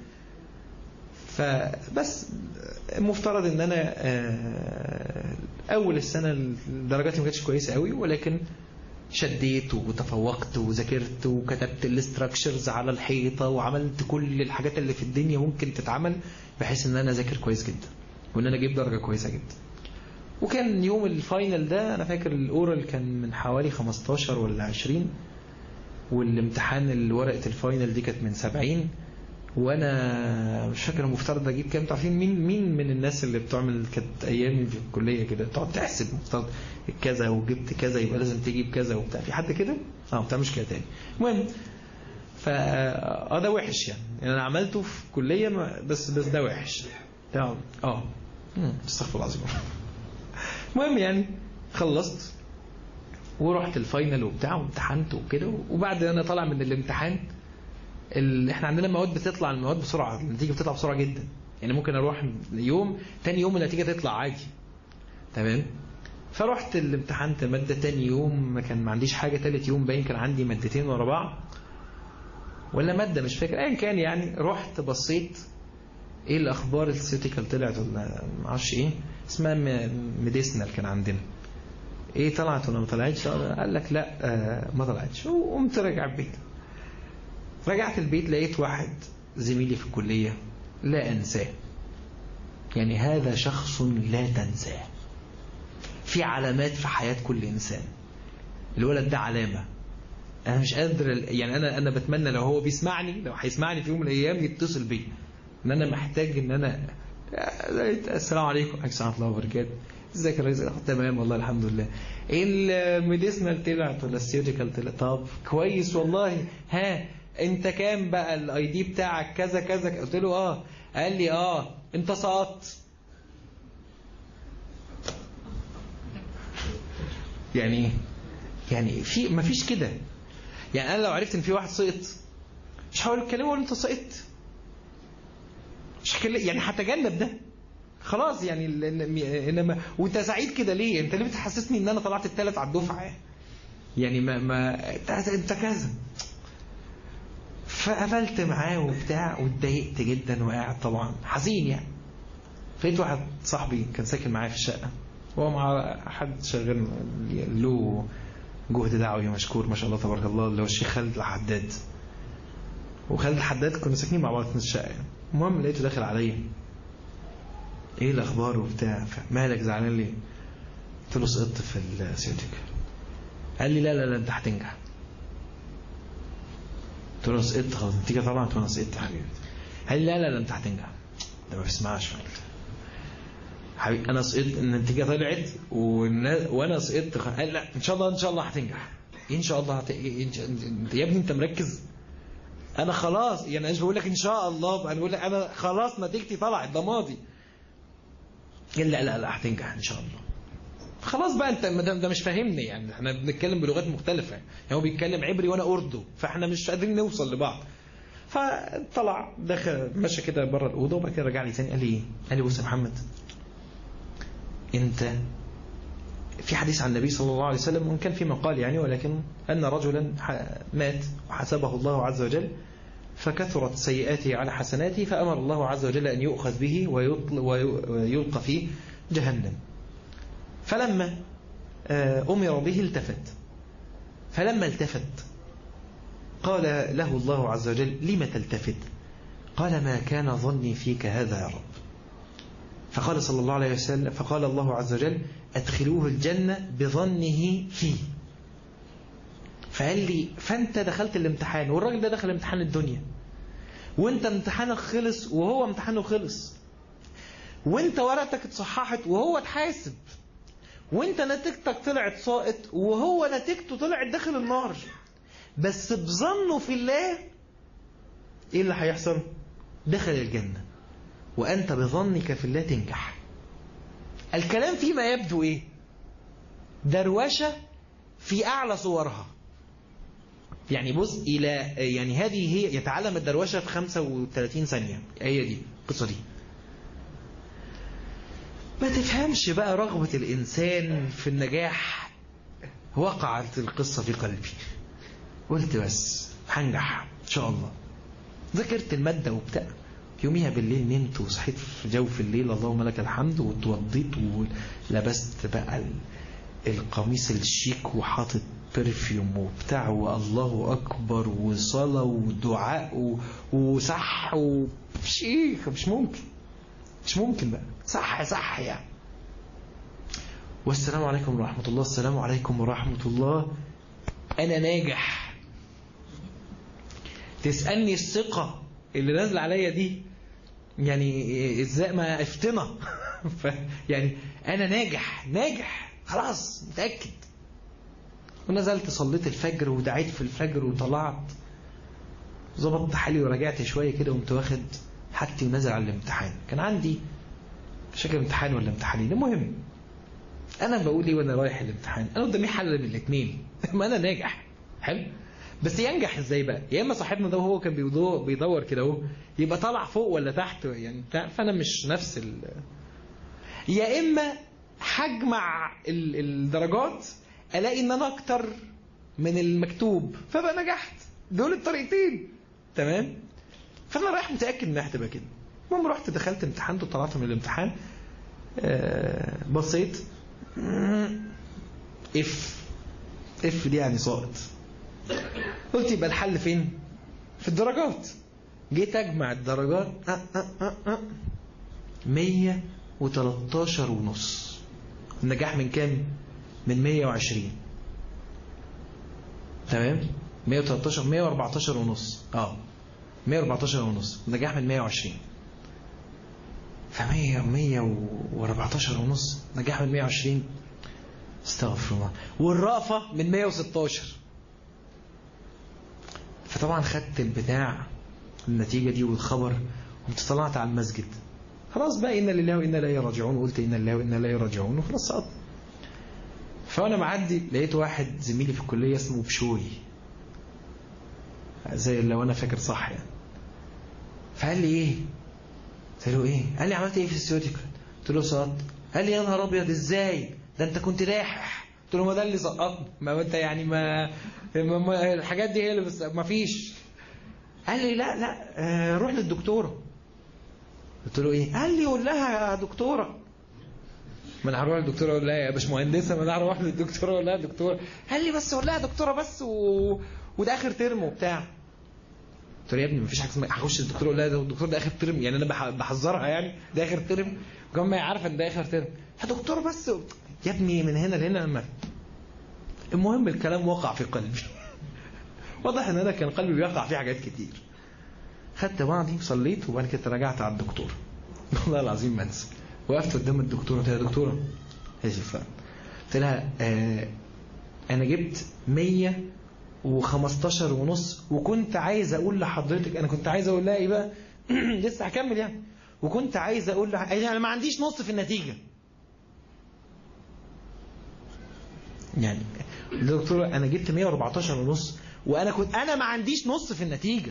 فبس المفترض ان انا اول السنه درجاتي ما كانتش كويسه قوي ولكن شديت وتفوقت وذاكرت وكتبت الاستراكشرز على الحيطه وعملت كل الحاجات اللي في الدنيا ممكن تتعمل بحيث ان انا اذاكر كويس جدا وان انا اجيب درجه كويسه جدا وكان يوم الفاينل ده انا فاكر الاورال كان من حوالي 15 ولا 20 والامتحان ورقه الفاينل دي كانت من 70 وانا مش فاكر المفترض اجيب كام عارفين مين مين من الناس اللي بتعمل كانت ايامي في الكليه كده تقعد تحسب مفترض كذا وجبت كذا يبقى لازم تجيب كذا وبتاع في حد كده اه ما بتعملش كده تاني المهم ف اه ده وحش يعني. يعني انا عملته في كليه بس بس ده وحش اه اه استغفر الله العظيم المهم يعني خلصت ورحت الفاينل وبتاع وامتحنت وكده وبعد انا طالع من الامتحان ال... احنا عندنا مواد بتطلع المواد بسرعه النتيجه بتطلع بسرعه جدا يعني ممكن اروح يوم تاني يوم النتيجه تطلع عادي تمام فرحت اللي امتحنت مادة تاني يوم ما كان ما عنديش حاجة تالت يوم باين كان عندي مادتين ورا بعض ولا مادة مش فاكر ايا كان يعني رحت بصيت ايه الاخبار السيتيكال طلعت ولا ما اعرفش ايه اسمها ميديسنال كان عندنا ايه طلعت ولا ما طلعتش قال لك لا آه ما طلعتش وقمت راجع البيت رجعت البيت لقيت واحد زميلي في الكلية لا انساه يعني هذا شخص لا تنساه في علامات في حياة كل إنسان الولد ده علامة أنا مش قادر يعني أنا أنا بتمنى لو هو بيسمعني لو هيسمعني في يوم من الأيام يتصل بيا إن أنا محتاج إن أنا السلام عليكم عليكم السلام ورحمة الله وبركاته ازيك يا ريس تمام والله الحمد لله ايه الميديسنال طلعت ولا السيرجيكال طلعت طب كويس والله ها انت كام بقى الاي دي بتاعك كذا كذا قلت له اه قال لي اه انت سقطت يعني ايه يعني في ما فيش كده يعني انا لو عرفت ان في واحد سقط مش هقول اتكلمه اقول انت سقطت مش هكلم يعني هتجنب ده خلاص يعني انما وانت سعيد كده ليه انت ليه بتحسسني ان انا طلعت الثالث على الدفعه يعني ما ما انت كذا فقفلت معاه وبتاع واتضايقت جدا وقاعد طبعا حزين يعني فلقيت واحد صاحبي كان ساكن معايا في الشقه هو مع حد شغال له جهد دعوي مشكور ما شاء الله تبارك الله اللي هو الشيخ خالد الحداد وخالد الحداد كنا ساكنين مع بعض في الشقه يعني. المهم لقيته داخل عليا ايه الاخبار وبتاع مالك زعلان ليه قلت له سقطت في السيوتيك قال لي لا لا لا انت هتنجح قلت له سقطت خلاص النتيجه طلعت وانا سقطت يا حبيبي قال لي لا لا لا انت هتنجح ده ما بيسمعش حبيبي انا سقطت النتيجه طلعت وانا سقطت قال لا ان شاء الله ان شاء الله هتنجح ان شاء الله هت... انت يا ابني انت مركز انا خلاص يعني مش بقول لك ان شاء الله انا بقول لك انا خلاص نتيجتي طلعت ده ماضي قال لا لا لا هتنجح ان شاء الله خلاص بقى انت ده, ده مش فاهمني يعني احنا بنتكلم بلغات مختلفه يعني هو بيتكلم عبري وانا اردو فاحنا مش قادرين نوصل لبعض فطلع دخل مشى كده بره الاوضه وبعد كده رجع لي تاني قال لي ايه؟ قال لي بص يا محمد انت في حديث عن النبي صلى الله عليه وسلم وان كان في مقال يعني ولكن ان رجلا مات وحسبه الله عز وجل فكثرت سيئاته على حسناته فامر الله عز وجل ان يؤخذ به ويلقى في جهنم فلما امر به التفت فلما التفت قال له الله عز وجل لم تلتفت قال ما كان ظني فيك هذا يا رب فقال صلى الله عليه وسلم فقال الله عز وجل أدخلوه الجنة بظنه فيه فقال لي فأنت دخلت الامتحان والراجل ده دخل امتحان الدنيا وانت امتحانك خلص وهو امتحانه خلص وانت ورقتك اتصححت وهو اتحاسب وانت نتيجتك طلعت ساقط وهو نتيجته طلعت داخل النار بس بظنه في الله ايه اللي هيحصل دخل الجنة وانت بظنك في الله تنجح الكلام فيما يبدو ايه دروشة في اعلى صورها يعني بص الى يعني هذه هي يتعلم الدروشة في 35 ثانية هي دي القصة دي ما تفهمش بقى رغبة الإنسان في النجاح وقعت القصة في قلبي قلت بس هنجح إن شاء الله ذكرت المادة وبتاع يوميها بالليل نمت وصحيت في جوف الليل اللهم لك الحمد واتوضيت ولبست بقى القميص الشيك وحاطط برفيوم وبتاع والله أكبر وصلاة ودعاء وصح وشيخ مش ممكن مش ممكن بقى صح صح يعني والسلام عليكم ورحمة الله السلام عليكم ورحمة الله أنا ناجح تسألني الثقة اللي نازل عليا دي يعني ازاي ما افتنا يعني انا ناجح ناجح خلاص متأكد ونزلت صليت الفجر ودعيت في الفجر وطلعت ظبطت حالي ورجعت شوية كده وقمت واخد حاجتي ونزل على الامتحان كان عندي مش فاكر امتحان ولا امتحانين المهم انا بقول ايه وانا رايح الامتحان انا قدامي حل من الاثنين ما انا ناجح حلو بس ينجح ازاي بقى يا اما صاحبنا ده وهو كان بيدور, بيدور كده اهو يبقى طالع فوق ولا تحت يعني فانا مش نفس ال يا اما هجمع الدرجات الاقي ان انا اكتر من المكتوب فبقى نجحت دول الطريقتين تمام فانا رايح متاكد انها هتبقى كده المهم رحت دخلت امتحنت وطلعت من الامتحان آه بصيت اف اف دي يعني ساقط قلت يبقى الحل فين في الدرجات جيت اجمع الدرجات أه أه أه أه 113 ونص النجاح من كام من 120 تمام 113 114 ونص اه 114 ونص نجاح من 120 ف 100 114 ونص نجاح من 120 استغفر الله والرأفة من 116 فطبعا خدت البتاع النتيجة دي والخبر قمت طلعت على المسجد خلاص بقى إنا لله وإنا إليه راجعون وقلت إنا لله وإنا إليه راجعون وخلاص سقطت فأنا معدي لقيت واحد زميلي في الكلية اسمه بشوي زي لو أنا فاكر صح يعني فقال لي إيه قلت له إيه قال لي عملت إيه في السيوتيكال قلت له سقطت قال لي يا نهار أبيض إزاي ده أنت كنت لاحح قلت له ما ده اللي سقطني ما انت يعني ما, ما الحاجات دي هي اللي بس ما فيش قال لي لا لا آه روح للدكتوره قلت له ايه قال لي قول لها يا دكتوره ما انا هروح للدكتوره اقول لها يا باشمهندسه ما انا هروح للدكتوره اقول لها دكتوره قال لي بس قول لها دكتوره بس و... وده اخر ترم وبتاع قلت له يا ابني ما فيش حاجه اسمها هخش للدكتوره اقول لها ده الدكتور ده اخر ترم يعني انا بحذرها يعني ده اخر ترم وكمان ما هي عارفه ان ده اخر ترم يا دكتوره بس يا ابني من هنا لهنا ما المهم الكلام وقع في قلبي واضح ان انا كان قلبي بيقع فيه حاجات كتير خدت بعضي وصليت وبعد كده رجعت على الدكتور والله العظيم ما انسى وقفت قدام الدكتوره قلت لها يا دكتوره اسف قلت لها آه انا جبت 115 ونص وكنت عايز اقول لحضرتك انا كنت عايز اقول لها ايه بقى لسه هكمل يعني وكنت عايز اقول لها انا ما عنديش نص في النتيجه يعني الدكتور انا جبت 114 ونص وانا كنت انا ما عنديش نص في النتيجه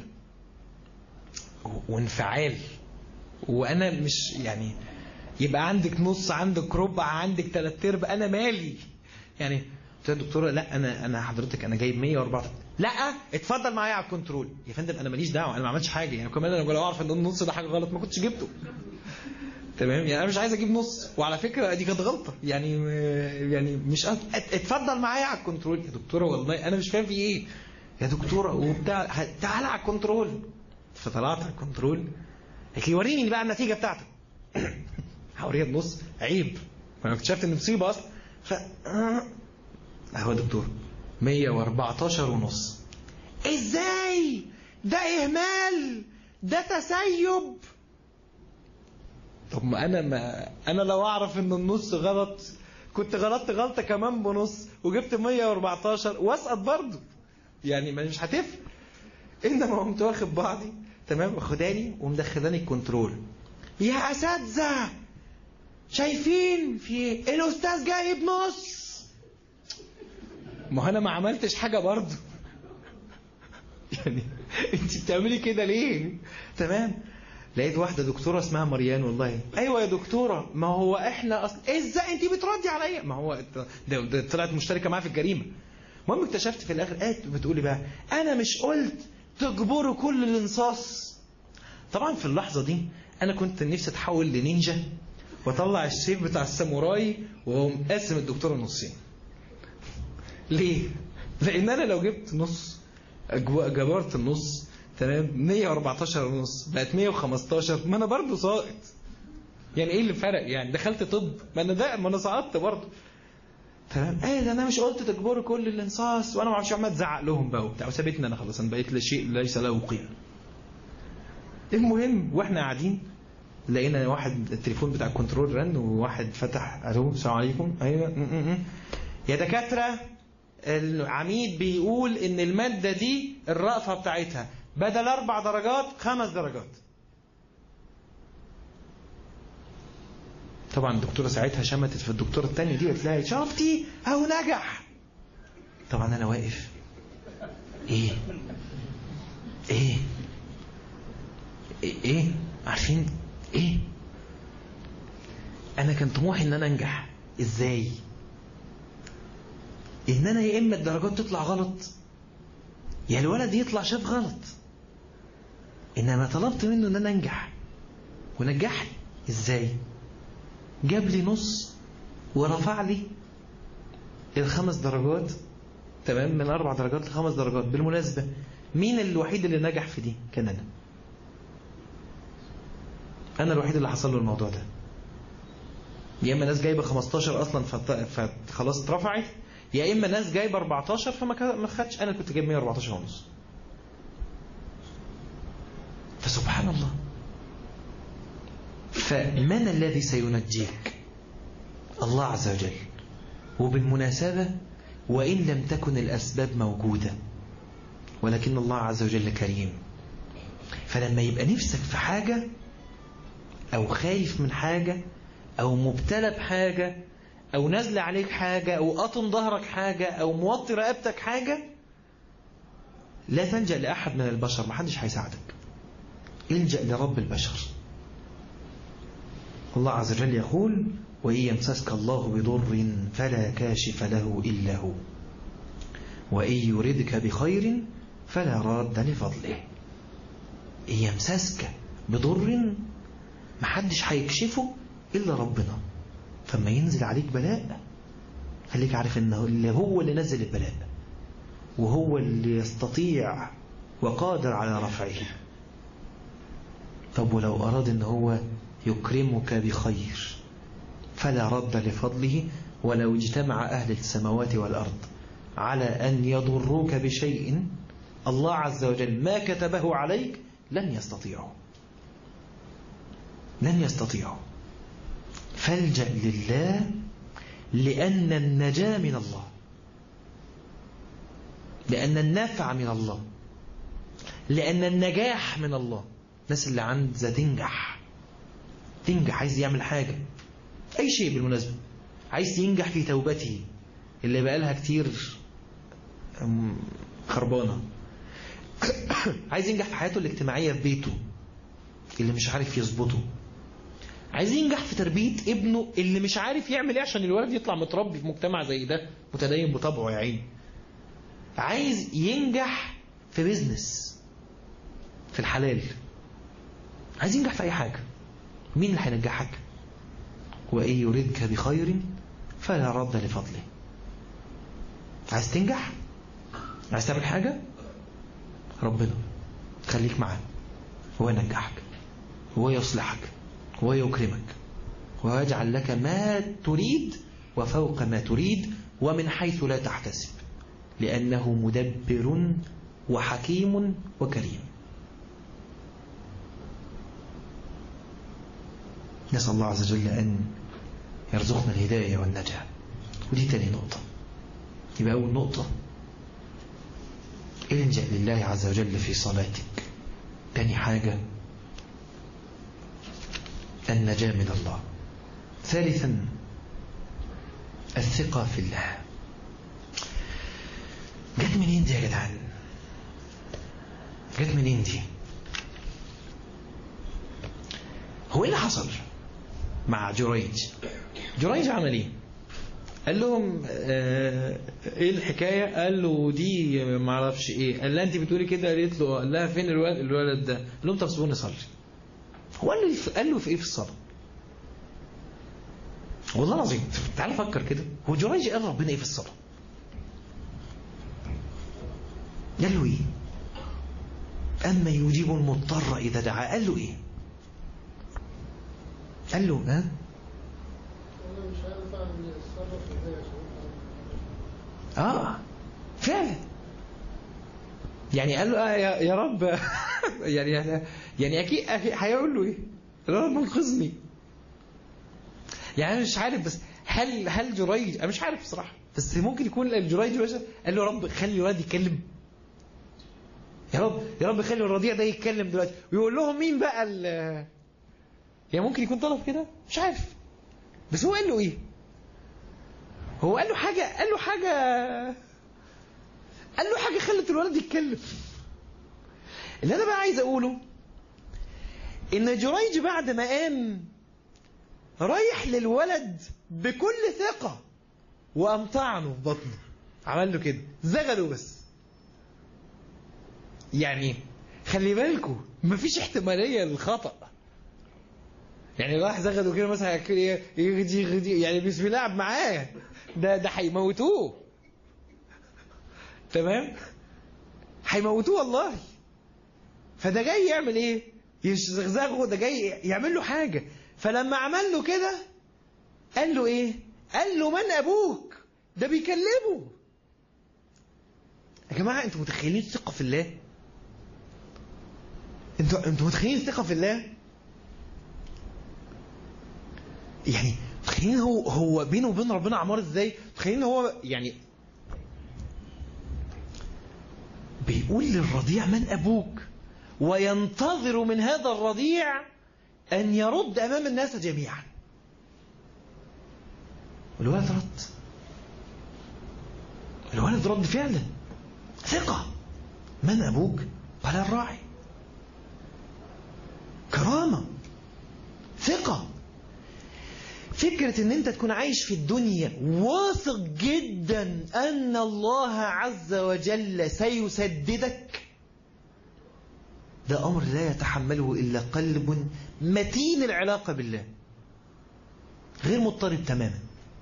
وانفعال وانا مش يعني يبقى عندك نص عندك ربع عندك ثلاث ارباع انا مالي يعني قلت لها دكتوره لا انا انا حضرتك انا جايب 114 لا اتفضل معايا على الكنترول يا فندم انا ماليش دعوه انا ما عملتش حاجه يعني كمان انا لو اعرف ان النص ده حاجه غلط ما كنتش جبته تمام يعني انا مش عايز اجيب نص وعلى فكره دي كانت غلطه يعني يعني مش اتفضل معايا على الكنترول يا دكتوره والله انا مش فاهم في ايه يا دكتوره وبتاع تعالى على الكنترول فطلعت على الكنترول قالت لي وريني بقى النتيجه بتاعتك هوريها النص عيب انا اكتشفت ان مصيبه اصلا ف اهو دكتور 114 ونص ازاي ده اهمال ده تسيب طب ما انا ما انا لو اعرف ان النص غلط كنت غلطت غلطه كمان بنص وجبت 114 واسقط برضه يعني مش هتفرق انما قمت واخد بعضي تمام واخداني ومدخلاني الكنترول يا اساتذه شايفين في الاستاذ جايب نص ما انا ما عملتش حاجه برضه يعني انت بتعملي كده ليه تمام لقيت واحدة دكتورة اسمها مريان والله ايوه يا دكتورة ما هو احنا اصلا ازاي انت بتردي عليا ما هو ده, ده طلعت مشتركة معايا في الجريمة المهم اكتشفت في الاخر قالت بتقولي بقى انا مش قلت تجبروا كل الانصاص طبعا في اللحظة دي انا كنت نفسي اتحول لنينجا واطلع السيف بتاع الساموراي واقوم قاسم الدكتورة نصين ليه لان انا لو جبت نص جبرت النص تمام 114 ونص بقت 115 ما انا برضه ساقط يعني ايه اللي فرق يعني دخلت طب ما انا ده ما انا سقطت برضه تمام ايه ده انا مش قلت تجبروا كل الانصاص وانا ما اعرفش عمال ازعق لهم بقى وبتاع وسابتني انا خلاص انا بقيت شيء ليس له قيمه المهم واحنا قاعدين لقينا واحد التليفون بتاع الكنترول رن وواحد فتح الو السلام عليكم ايوه يا دكاتره العميد بيقول ان الماده دي الرأفه بتاعتها بدل أربع درجات خمس درجات طبعا الدكتورة ساعتها شمتت في الدكتورة الثانية دي قالت لها شفتي أهو نجح طبعا أنا واقف ايه ايه ايه, إيه؟ عارفين ايه انا كان طموحي ان انا انجح ازاي ان انا يا اما الدرجات تطلع غلط يا الولد يطلع شاف غلط انما طلبت منه ان انا انجح ونجحني ازاي جاب لي نص ورفع لي الخمس درجات تمام من اربع درجات لخمس درجات بالمناسبة مين الوحيد اللي نجح في دي كان انا انا الوحيد اللي حصل له الموضوع ده يا اما ناس جايبه 15 اصلا فخلاص اترفعت يا اما ناس جايبه 14 فما ما خدش انا كنت جايب 114 ونص فسبحان الله فمن الذي سينجيك الله عز وجل وبالمناسبة وإن لم تكن الأسباب موجودة ولكن الله عز وجل كريم فلما يبقى نفسك في حاجة أو خايف من حاجة أو مبتلى بحاجة أو نازل عليك حاجة أو قطم ظهرك حاجة أو موطي رقبتك حاجة لا تلجأ لأحد من البشر محدش هيساعدك الجأ لرب البشر الله عز وجل يقول وإن يمسسك الله بضر فلا كاشف له إلا هو وإن يردك بخير فلا راد لفضله إن يمسسك بضر محدش هيكشفه إلا ربنا فما ينزل عليك بلاء خليك عارف إنه اللي هو اللي نزل البلاء وهو اللي يستطيع وقادر على رفعه طب ولو أراد إن هو يكرمك بخير فلا رد لفضله ولو اجتمع أهل السماوات والأرض على أن يضروك بشيء الله عز وجل ما كتبه عليك لن يستطيعوا لن يستطيعوا فالجأ لله لأن النجاة من الله لأن النفع من الله لأن النجاح من الله الناس اللي عندها تنجح تنجح عايز يعمل حاجة أي شيء بالمناسبة عايز ينجح في توبته اللي بقالها كتير خربانة عايز ينجح في حياته الاجتماعية في بيته اللي مش عارف يظبطه عايز ينجح في تربية ابنه اللي مش عارف يعمل ايه عشان الولد يطلع متربي في مجتمع زي ده متدين بطبعه يا عيني عايز ينجح في بيزنس في الحلال عايز ينجح في اي حاجة مين اللي هينجحك وإن يردك بخير فلا رد لفضله عايز تنجح عايز تعمل حاجة ربنا خليك معاه هو ينجحك هو يصلحك هو يكرمك ويجعل لك ما تريد وفوق ما تريد ومن حيث لا تحتسب لأنه مدبر وحكيم وكريم نسأل الله عز وجل أن يرزقنا الهداية والنجاة ودي تاني نقطة يبقى أول نقطة الجأ لله عز وجل في صلاتك تاني حاجة النجاة من الله ثالثا الثقة في الله جت منين دي يا جدعان جت منين دي هو ايه اللي حصل مع جريج جريج عمل ايه قال لهم آه ايه الحكايه قال له دي ما اعرفش ايه قال لها انت بتقولي كده قالت له قال لها فين الولد, الولد ده قال لهم طب سيبوني اصلي هو قال له قال له في ايه في الصلاه والله العظيم تعال فكر كده هو جريج قال ربنا ايه في الصلاه قال له ايه اما يجيب المضطر اذا دعا قال له ايه قال له ها اه فعلا يعني قال له آه يا, يا رب يعني يعني اكيد هيقول له ايه يا رب انقذني يعني انا مش عارف بس هل هل جريج انا مش عارف بصراحه بس ممكن يكون الجريج قال له يا رب خلي الولد يتكلم يا رب يا رب خلي الرضيع ده يتكلم دلوقتي ويقول لهم مين بقى ال يعني ممكن يكون طلب كده مش عارف بس هو قال له ايه هو قال له حاجة قال له حاجة قال له حاجة خلت الولد يتكلم اللي أنا بقى عايز أقوله إن جريج بعد ما قام رايح للولد بكل ثقة وقام طعنه في بطنه عمل له كده زغله بس يعني خلي بالكم مفيش احتمالية للخطأ يعني راح زغده كده مثلا يغدي يغدي يعني بسم الله قعد معاه ده ده هيموتوه تمام هيموتوه والله فده جاي يعمل ايه يزغزغه ده جاي يعمل له حاجه فلما عمل له كده قال له ايه قال له من ابوك ده بيكلمه يا جماعه انتوا متخيلين الثقه في الله انتوا انتوا متخيلين الثقه في الله يعني متخيلين هو هو بينه وبين ربنا عمار ازاي متخيلين هو يعني بيقول للرضيع من ابوك وينتظر من هذا الرضيع ان يرد امام الناس جميعا الولد رد الولد رد فعلا ثقة من أبوك؟ قال الراعي كرامة ثقة فكرة ان انت تكون عايش في الدنيا واثق جدا ان الله عز وجل سيسددك ده امر لا يتحمله الا قلب متين العلاقة بالله غير مضطرب تماما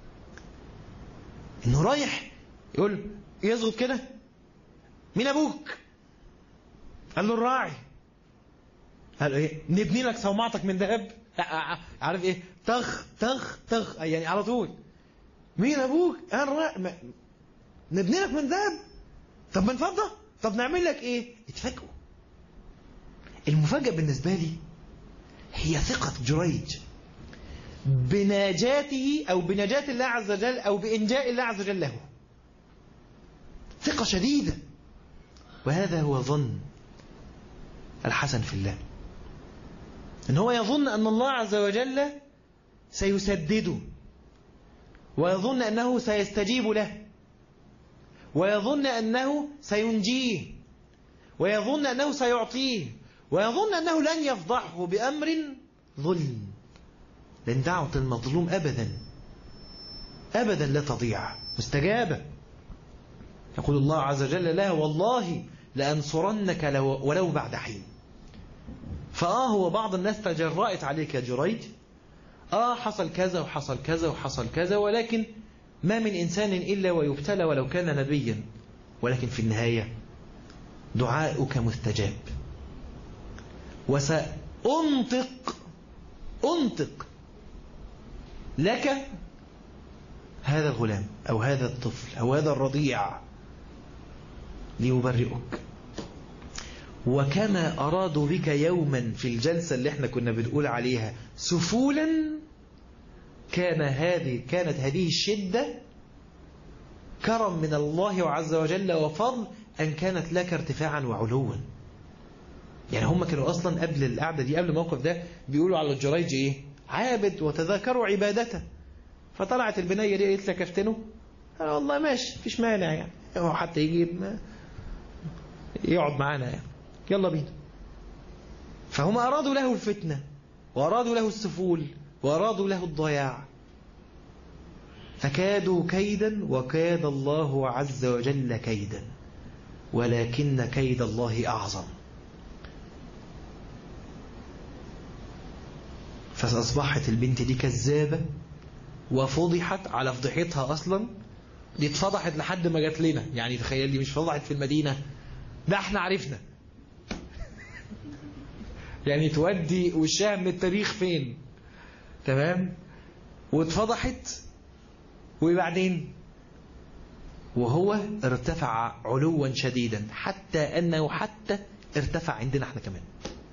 انه رايح يقول يزغط كده مين ابوك قال له الراعي قال ايه نبني لك صومعتك من ذهب عارف ايه طخ طخ طخ يعني على طول مين ابوك قال الراعي نبني لك من ذهب طب من فضه طب نعمل لك ايه اتفاجئوا المفاجاه بالنسبه لي هي ثقه جريج بنجاته او بنجاه الله عز وجل او بانجاء الله عز وجل له ثقه شديده وهذا هو ظن الحسن في الله ان هو يظن ان الله عز وجل سيسدده ويظن انه سيستجيب له ويظن انه سينجيه ويظن انه سيعطيه ويظن انه لن يفضحه بامر ظلم لان دعوه المظلوم ابدا ابدا لا تضيع مستجابه يقول الله عز وجل لا والله لأنصرنك ولو بعد حين فآه هو بعض الناس تجرأت عليك يا جريج آه حصل كذا وحصل كذا وحصل كذا ولكن ما من إنسان إلا ويبتلى ولو كان نبيا ولكن في النهاية دعاؤك مستجاب وسأنطق أنطق لك هذا الغلام أو هذا الطفل أو هذا الرضيع ليبرئك وكما أرادوا بك يوما في الجلسة اللي احنا كنا بنقول عليها سفولا كان هذه كانت هذه الشدة كرم من الله عز وجل وفضل أن كانت لك ارتفاعا وعلوا يعني هم كانوا أصلا قبل القعدة دي قبل الموقف ده بيقولوا على الجريج إيه عابد وتذاكروا عبادته فطلعت البنية دي قالت لك افتنه قال والله ماشي مفيش مانع يعني هو حتى يجي يقعد معانا يعني يلا بينا فهم أرادوا له الفتنة وأرادوا له السفول وأرادوا له الضياع فكادوا كيدا وكاد الله عز وجل كيدا ولكن كيد الله أعظم فأصبحت البنت دي كذابة وفضحت على فضحتها أصلا دي اتفضحت لحد ما جات لنا يعني تخيل دي مش فضحت في المدينة ده احنا عرفنا يعني تودي وشها من التاريخ فين تمام واتفضحت وبعدين وهو ارتفع علوا شديدا حتى أنه حتى ارتفع عندنا احنا كمان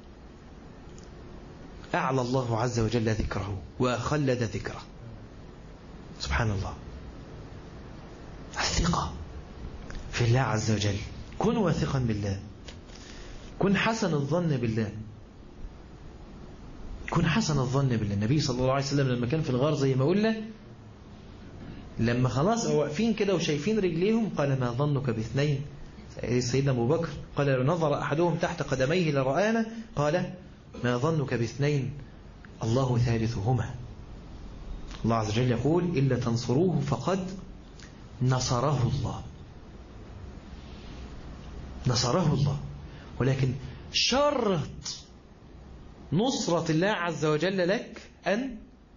أعلى الله عز وجل ذكره وخلد ذكره سبحان الله الثقة في الله عز وجل كن واثقا بالله كن حسن الظن بالله كن حسن الظن بالله النبي صلى الله عليه وسلم لما كان في الغار زي ما قلنا لما خلاص واقفين كده وشايفين رجليهم قال ما ظنك باثنين سيدنا أبو بكر قال لو نظر أحدهم تحت قدميه لرآنا قال ما ظنك باثنين الله ثالثهما الله عز وجل يقول إلا تنصروه فقد نصره الله نصره الله ولكن شرط نصرة الله عز وجل لك أن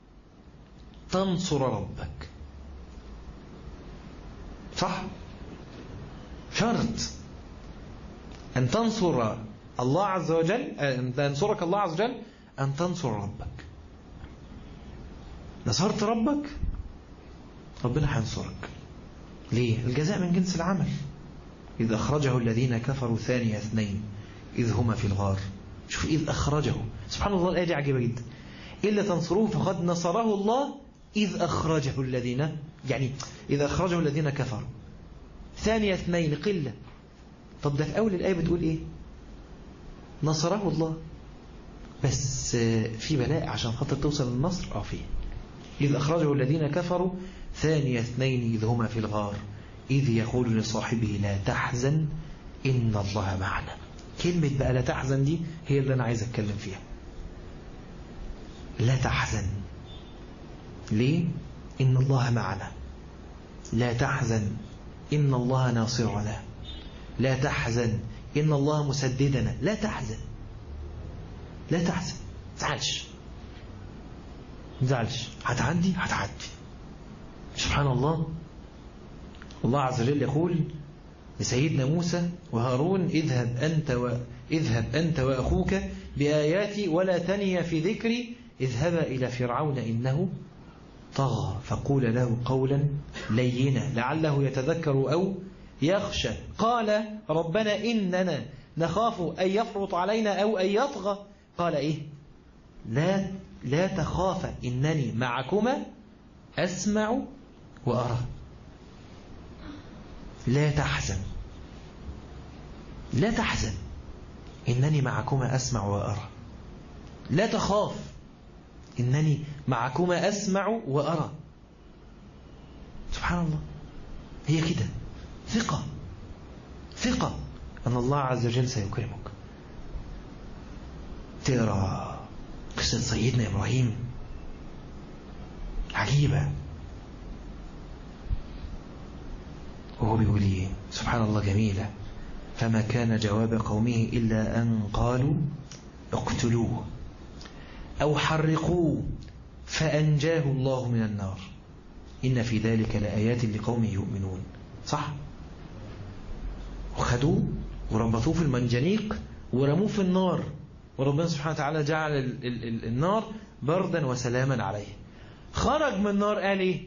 تنصر ربك صح شرط أن تنصر الله عز وجل أن تنصرك الله عز وجل أن تنصر ربك نصرت ربك ربنا هينصرك ليه الجزاء من جنس العمل إذ أخرجه الذين كفروا ثاني اثنين إذ هما في الغار شوف إذ أخرجه سبحان الله الآية دي عجيبة جدا إلا تنصروه فقد نصره الله إذ أخرجه الذين يعني إذ أخرجه الذين كفروا ثاني اثنين قلة طب ده في أول الآية بتقول إيه نصره الله بس في بلاء عشان خاطر توصل للنصر اه فيه إذ أخرجه الذين كفروا ثاني اثنين إذ هما في الغار إذ يقول لصاحبه لا تحزن إن الله معنا كلمة بقى لا تحزن دي هي اللي أنا عايز أتكلم فيها لا تحزن ليه؟ إن الله معنا لا تحزن إن الله ناصرنا لا تحزن إن الله مسددنا لا تحزن لا تحزن تزعلش تزعلش هتعدي هتعدي سبحان الله الله عز وجل يقول لسيدنا موسى وهارون اذهب أنت و... اذهب أنت وأخوك بآياتي ولا تني في ذكري اذهبا إلى فرعون إنه طغى فقول له قولا لينا لعله يتذكر أو يخشى قال ربنا إننا نخاف أن يفرط علينا أو أن يطغى قال إيه لا لا تخافا إنني معكما أسمع وأرى لا تحزن لا تحزن إنني معكما أسمع وأرى لا تخاف إنني معكما أسمع وأرى سبحان الله هي كده ثقة ثقة أن الله عز وجل سيكرمك تقرأ قصة سيدنا إبراهيم عجيبة وهو بيقول إيه سبحان الله جميلة فما كان جواب قومه إلا أن قالوا اقتلوه أو حرقوه فأنجاه الله من النار إن في ذلك لآيات لقوم يؤمنون صح وخدوه وربطوه في المنجنيق ورموه في النار وربنا سبحانه وتعالى جعل ال ال ال النار بردا وسلاما عليه خرج من النار قال ايه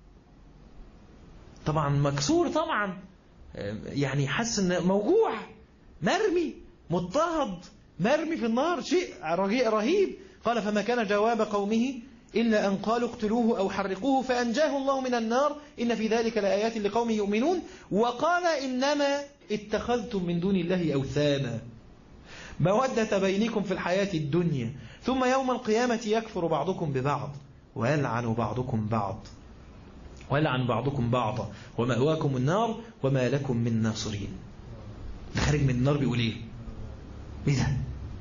طبعا مكسور طبعا يعني حس ان موجوع مرمي مضطهد مرمي في النار شيء رهيب قال فما كان جواب قومه إلا أن قالوا اقتلوه أو حرقوه فأنجاه الله من النار إن في ذلك لآيات لقوم يؤمنون وقال إنما اتخذتم من دون الله أوثانا مودة بينكم في الحياة الدنيا ثم يوم القيامة يكفر بعضكم ببعض ويلعن بعضكم بعض ويلعن بعضكم بعضا ومأواكم النار وما لكم من ناصرين ده خارج من النار بيقول ايه ايه ده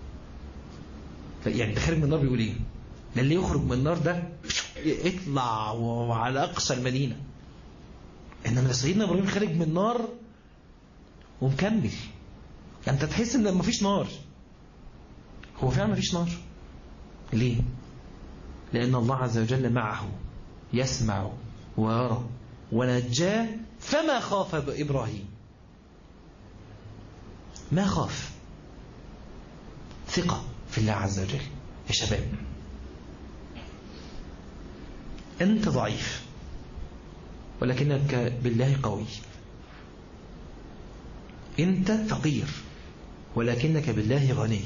يعني ده خارج من النار بيقول ايه ده اللي يخرج من النار ده اطلع وعلى اقصى المدينه انما سيدنا ابراهيم خارج من النار ومكمل يعني انت تحس ان مفيش نار هو فعلا مفيش نار ليه لان الله عز وجل معه يسمع ويرى ونجاه فما خاف ابراهيم ما خاف ثقه في الله عز وجل يا شباب أنت ضعيف ولكنك بالله قوي أنت فقير ولكنك بالله غني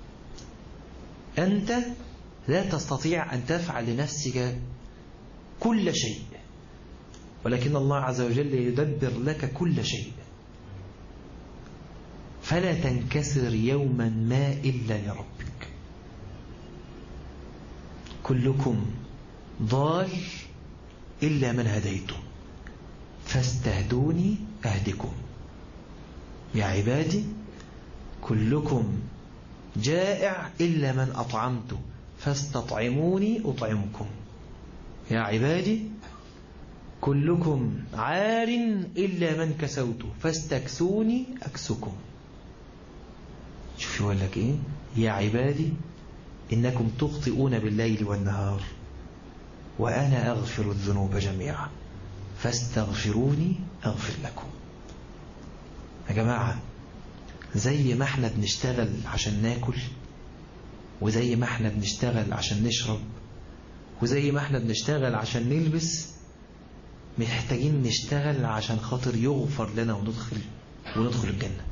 أنت لا تستطيع أن تفعل لنفسك كل شيء ولكن الله عز وجل يدبر لك كل شيء فلا تنكسر يوما ما إلا لربك كلكم ضال إلا من هديته فاستهدوني أهدكم يا عبادي كلكم جائع إلا من أطعمته فاستطعموني أطعمكم يا عبادي كلكم عار إلا من كسوته فاستكسوني أكسكم شوف يقول لك إيه يا عبادي إنكم تخطئون بالليل والنهار وأنا أغفر الذنوب جميعا فاستغفروني أغفر لكم يا جماعة زي ما احنا بنشتغل عشان ناكل وزي ما احنا بنشتغل عشان نشرب وزي ما احنا بنشتغل عشان نلبس محتاجين نشتغل عشان خاطر يغفر لنا وندخل وندخل الجنة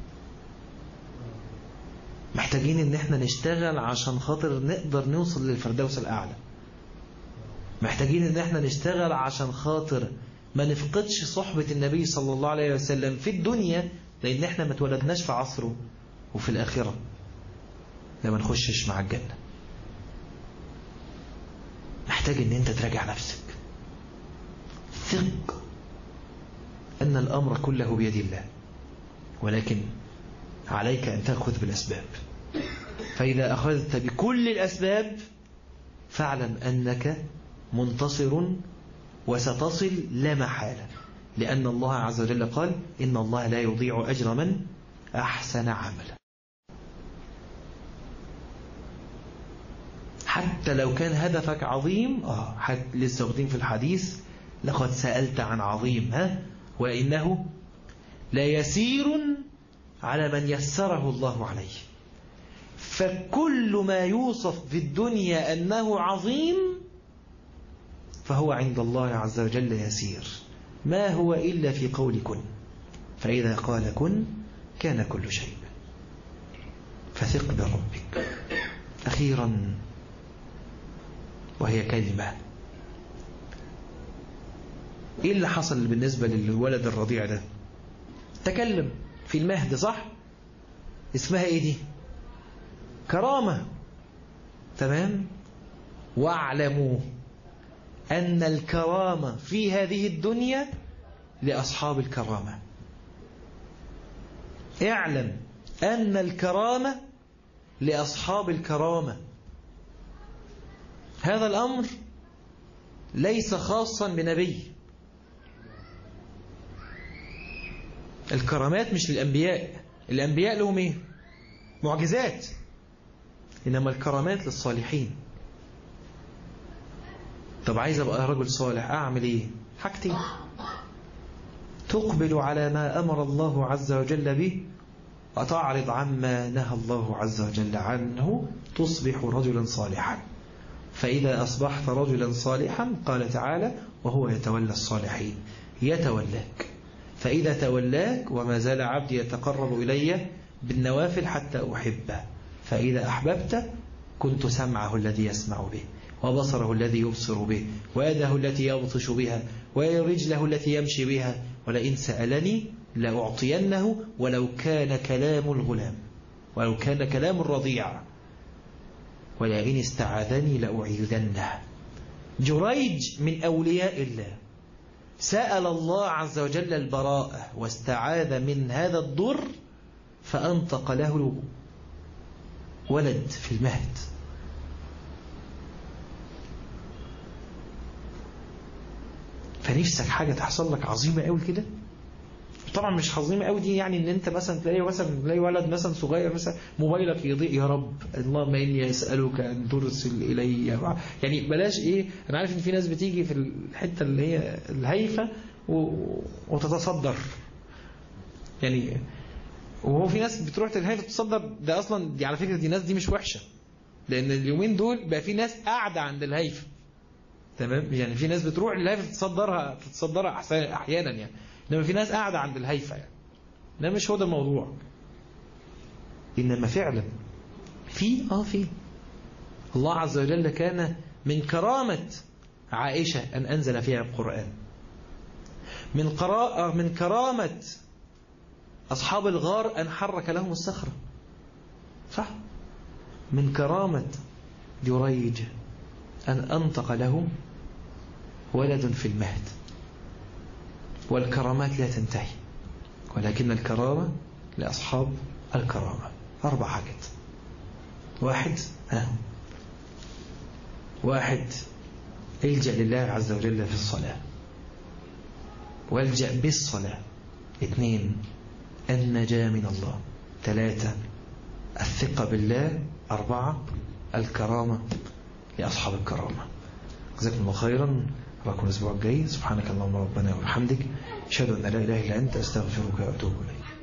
محتاجين ان احنا نشتغل عشان خاطر نقدر نوصل للفردوس الاعلى محتاجين ان احنا نشتغل عشان خاطر ما نفقدش صحبة النبي صلى الله عليه وسلم في الدنيا لان احنا ما اتولدناش في عصره وفي الاخرة لما نخشش مع الجنة محتاج ان انت تراجع نفسك ثق ان الامر كله بيد الله ولكن عليك ان تاخذ بالاسباب فاذا اخذت بكل الاسباب فاعلم انك منتصر وستصل لا محالة لأن الله عز وجل قال إن الله لا يضيع أجر من أحسن عملا حتى لو كان هدفك عظيم آه حتى لسه واخدين في الحديث لقد سألت عن عظيم ها وإنه لا يسير على من يسره الله عليه فكل ما يوصف في الدنيا أنه عظيم فهو عند الله عز وجل يسير ما هو إلا في قول كن فإذا قال كن كان كل شيء فثق بربك أخيرا وهي كلمة إيه اللي حصل بالنسبة للولد الرضيع ده تكلم في المهد صح اسمها إيه دي كرامة تمام واعلموا أن الكرامة في هذه الدنيا لأصحاب الكرامة اعلم أن الكرامة لأصحاب الكرامة هذا الأمر ليس خاصا بنبي الكرامات مش للأنبياء الأنبياء لهم إيه معجزات إنما الكرامات للصالحين طب عايز أبقى رجل صالح أعمل إيه حاجتين تقبل على ما أمر الله عز وجل به وتعرض عما نهى الله عز وجل عنه تصبح رجلا صالحا فإذا أصبحت رجلا صالحا قال تعالى وهو يتولى الصالحين يتولاك فإذا تولاك وما زال عبدي يتقرب إلي بالنوافل حتى أحبه فإذا أحببت كنت سمعه الذي يسمع به وبصره الذي يبصر به ويده التي يبطش بها ورجله التي يمشي بها ولئن سألني لأعطينه ولو كان كلام الغلام ولو كان كلام الرضيع ولئن استعاذني لأعيذنه جريج من أولياء الله سأل الله عز وجل البراءة واستعاذ من هذا الضر فأنطق له ولد في المهد فنفسك حاجة تحصل لك عظيمة قوي كده طبعا مش عظيمة قوي دي يعني ان انت مثلا تلاقي مثلا تلاقي ولد مثلا صغير مثلا موبايلك يضيء يا رب اللهم اني اسالك ان ترسل الي يعني بلاش ايه انا عارف ان في ناس بتيجي في الحته اللي هي الهايفه وتتصدر يعني وهو في ناس بتروح الهايفه تتصدر ده اصلا دي على فكره دي ناس دي مش وحشه لان اليومين دول بقى في ناس قاعده عند الهايفه تمام يعني في ناس بتروح الهايفه تتصدرها تتصدرها احيانا يعني انما في ناس قاعده عند الهايفه يعني ده مش هو ده الموضوع انما فعلا في اه في الله عز وجل كان من كرامه عائشه ان انزل فيها القران من قراءه من كرامه اصحاب الغار ان حرك لهم الصخره صح من كرامه جريج أن أنطق له ولد في المهد والكرامات لا تنتهي ولكن الكرامة لأصحاب الكرامة أربع حاجات واحد ها واحد الجأ لله عز وجل في الصلاة والجأ بالصلاة اثنين النجاة من الله ثلاثة الثقة بالله أربعة الكرامة لأصحاب الكرامة جزاكم الله خيرا أراكم الأسبوع الجاي سبحانك اللهم ربنا وبحمدك أشهد أن لا إله إلا أنت أستغفرك وأتوب إليك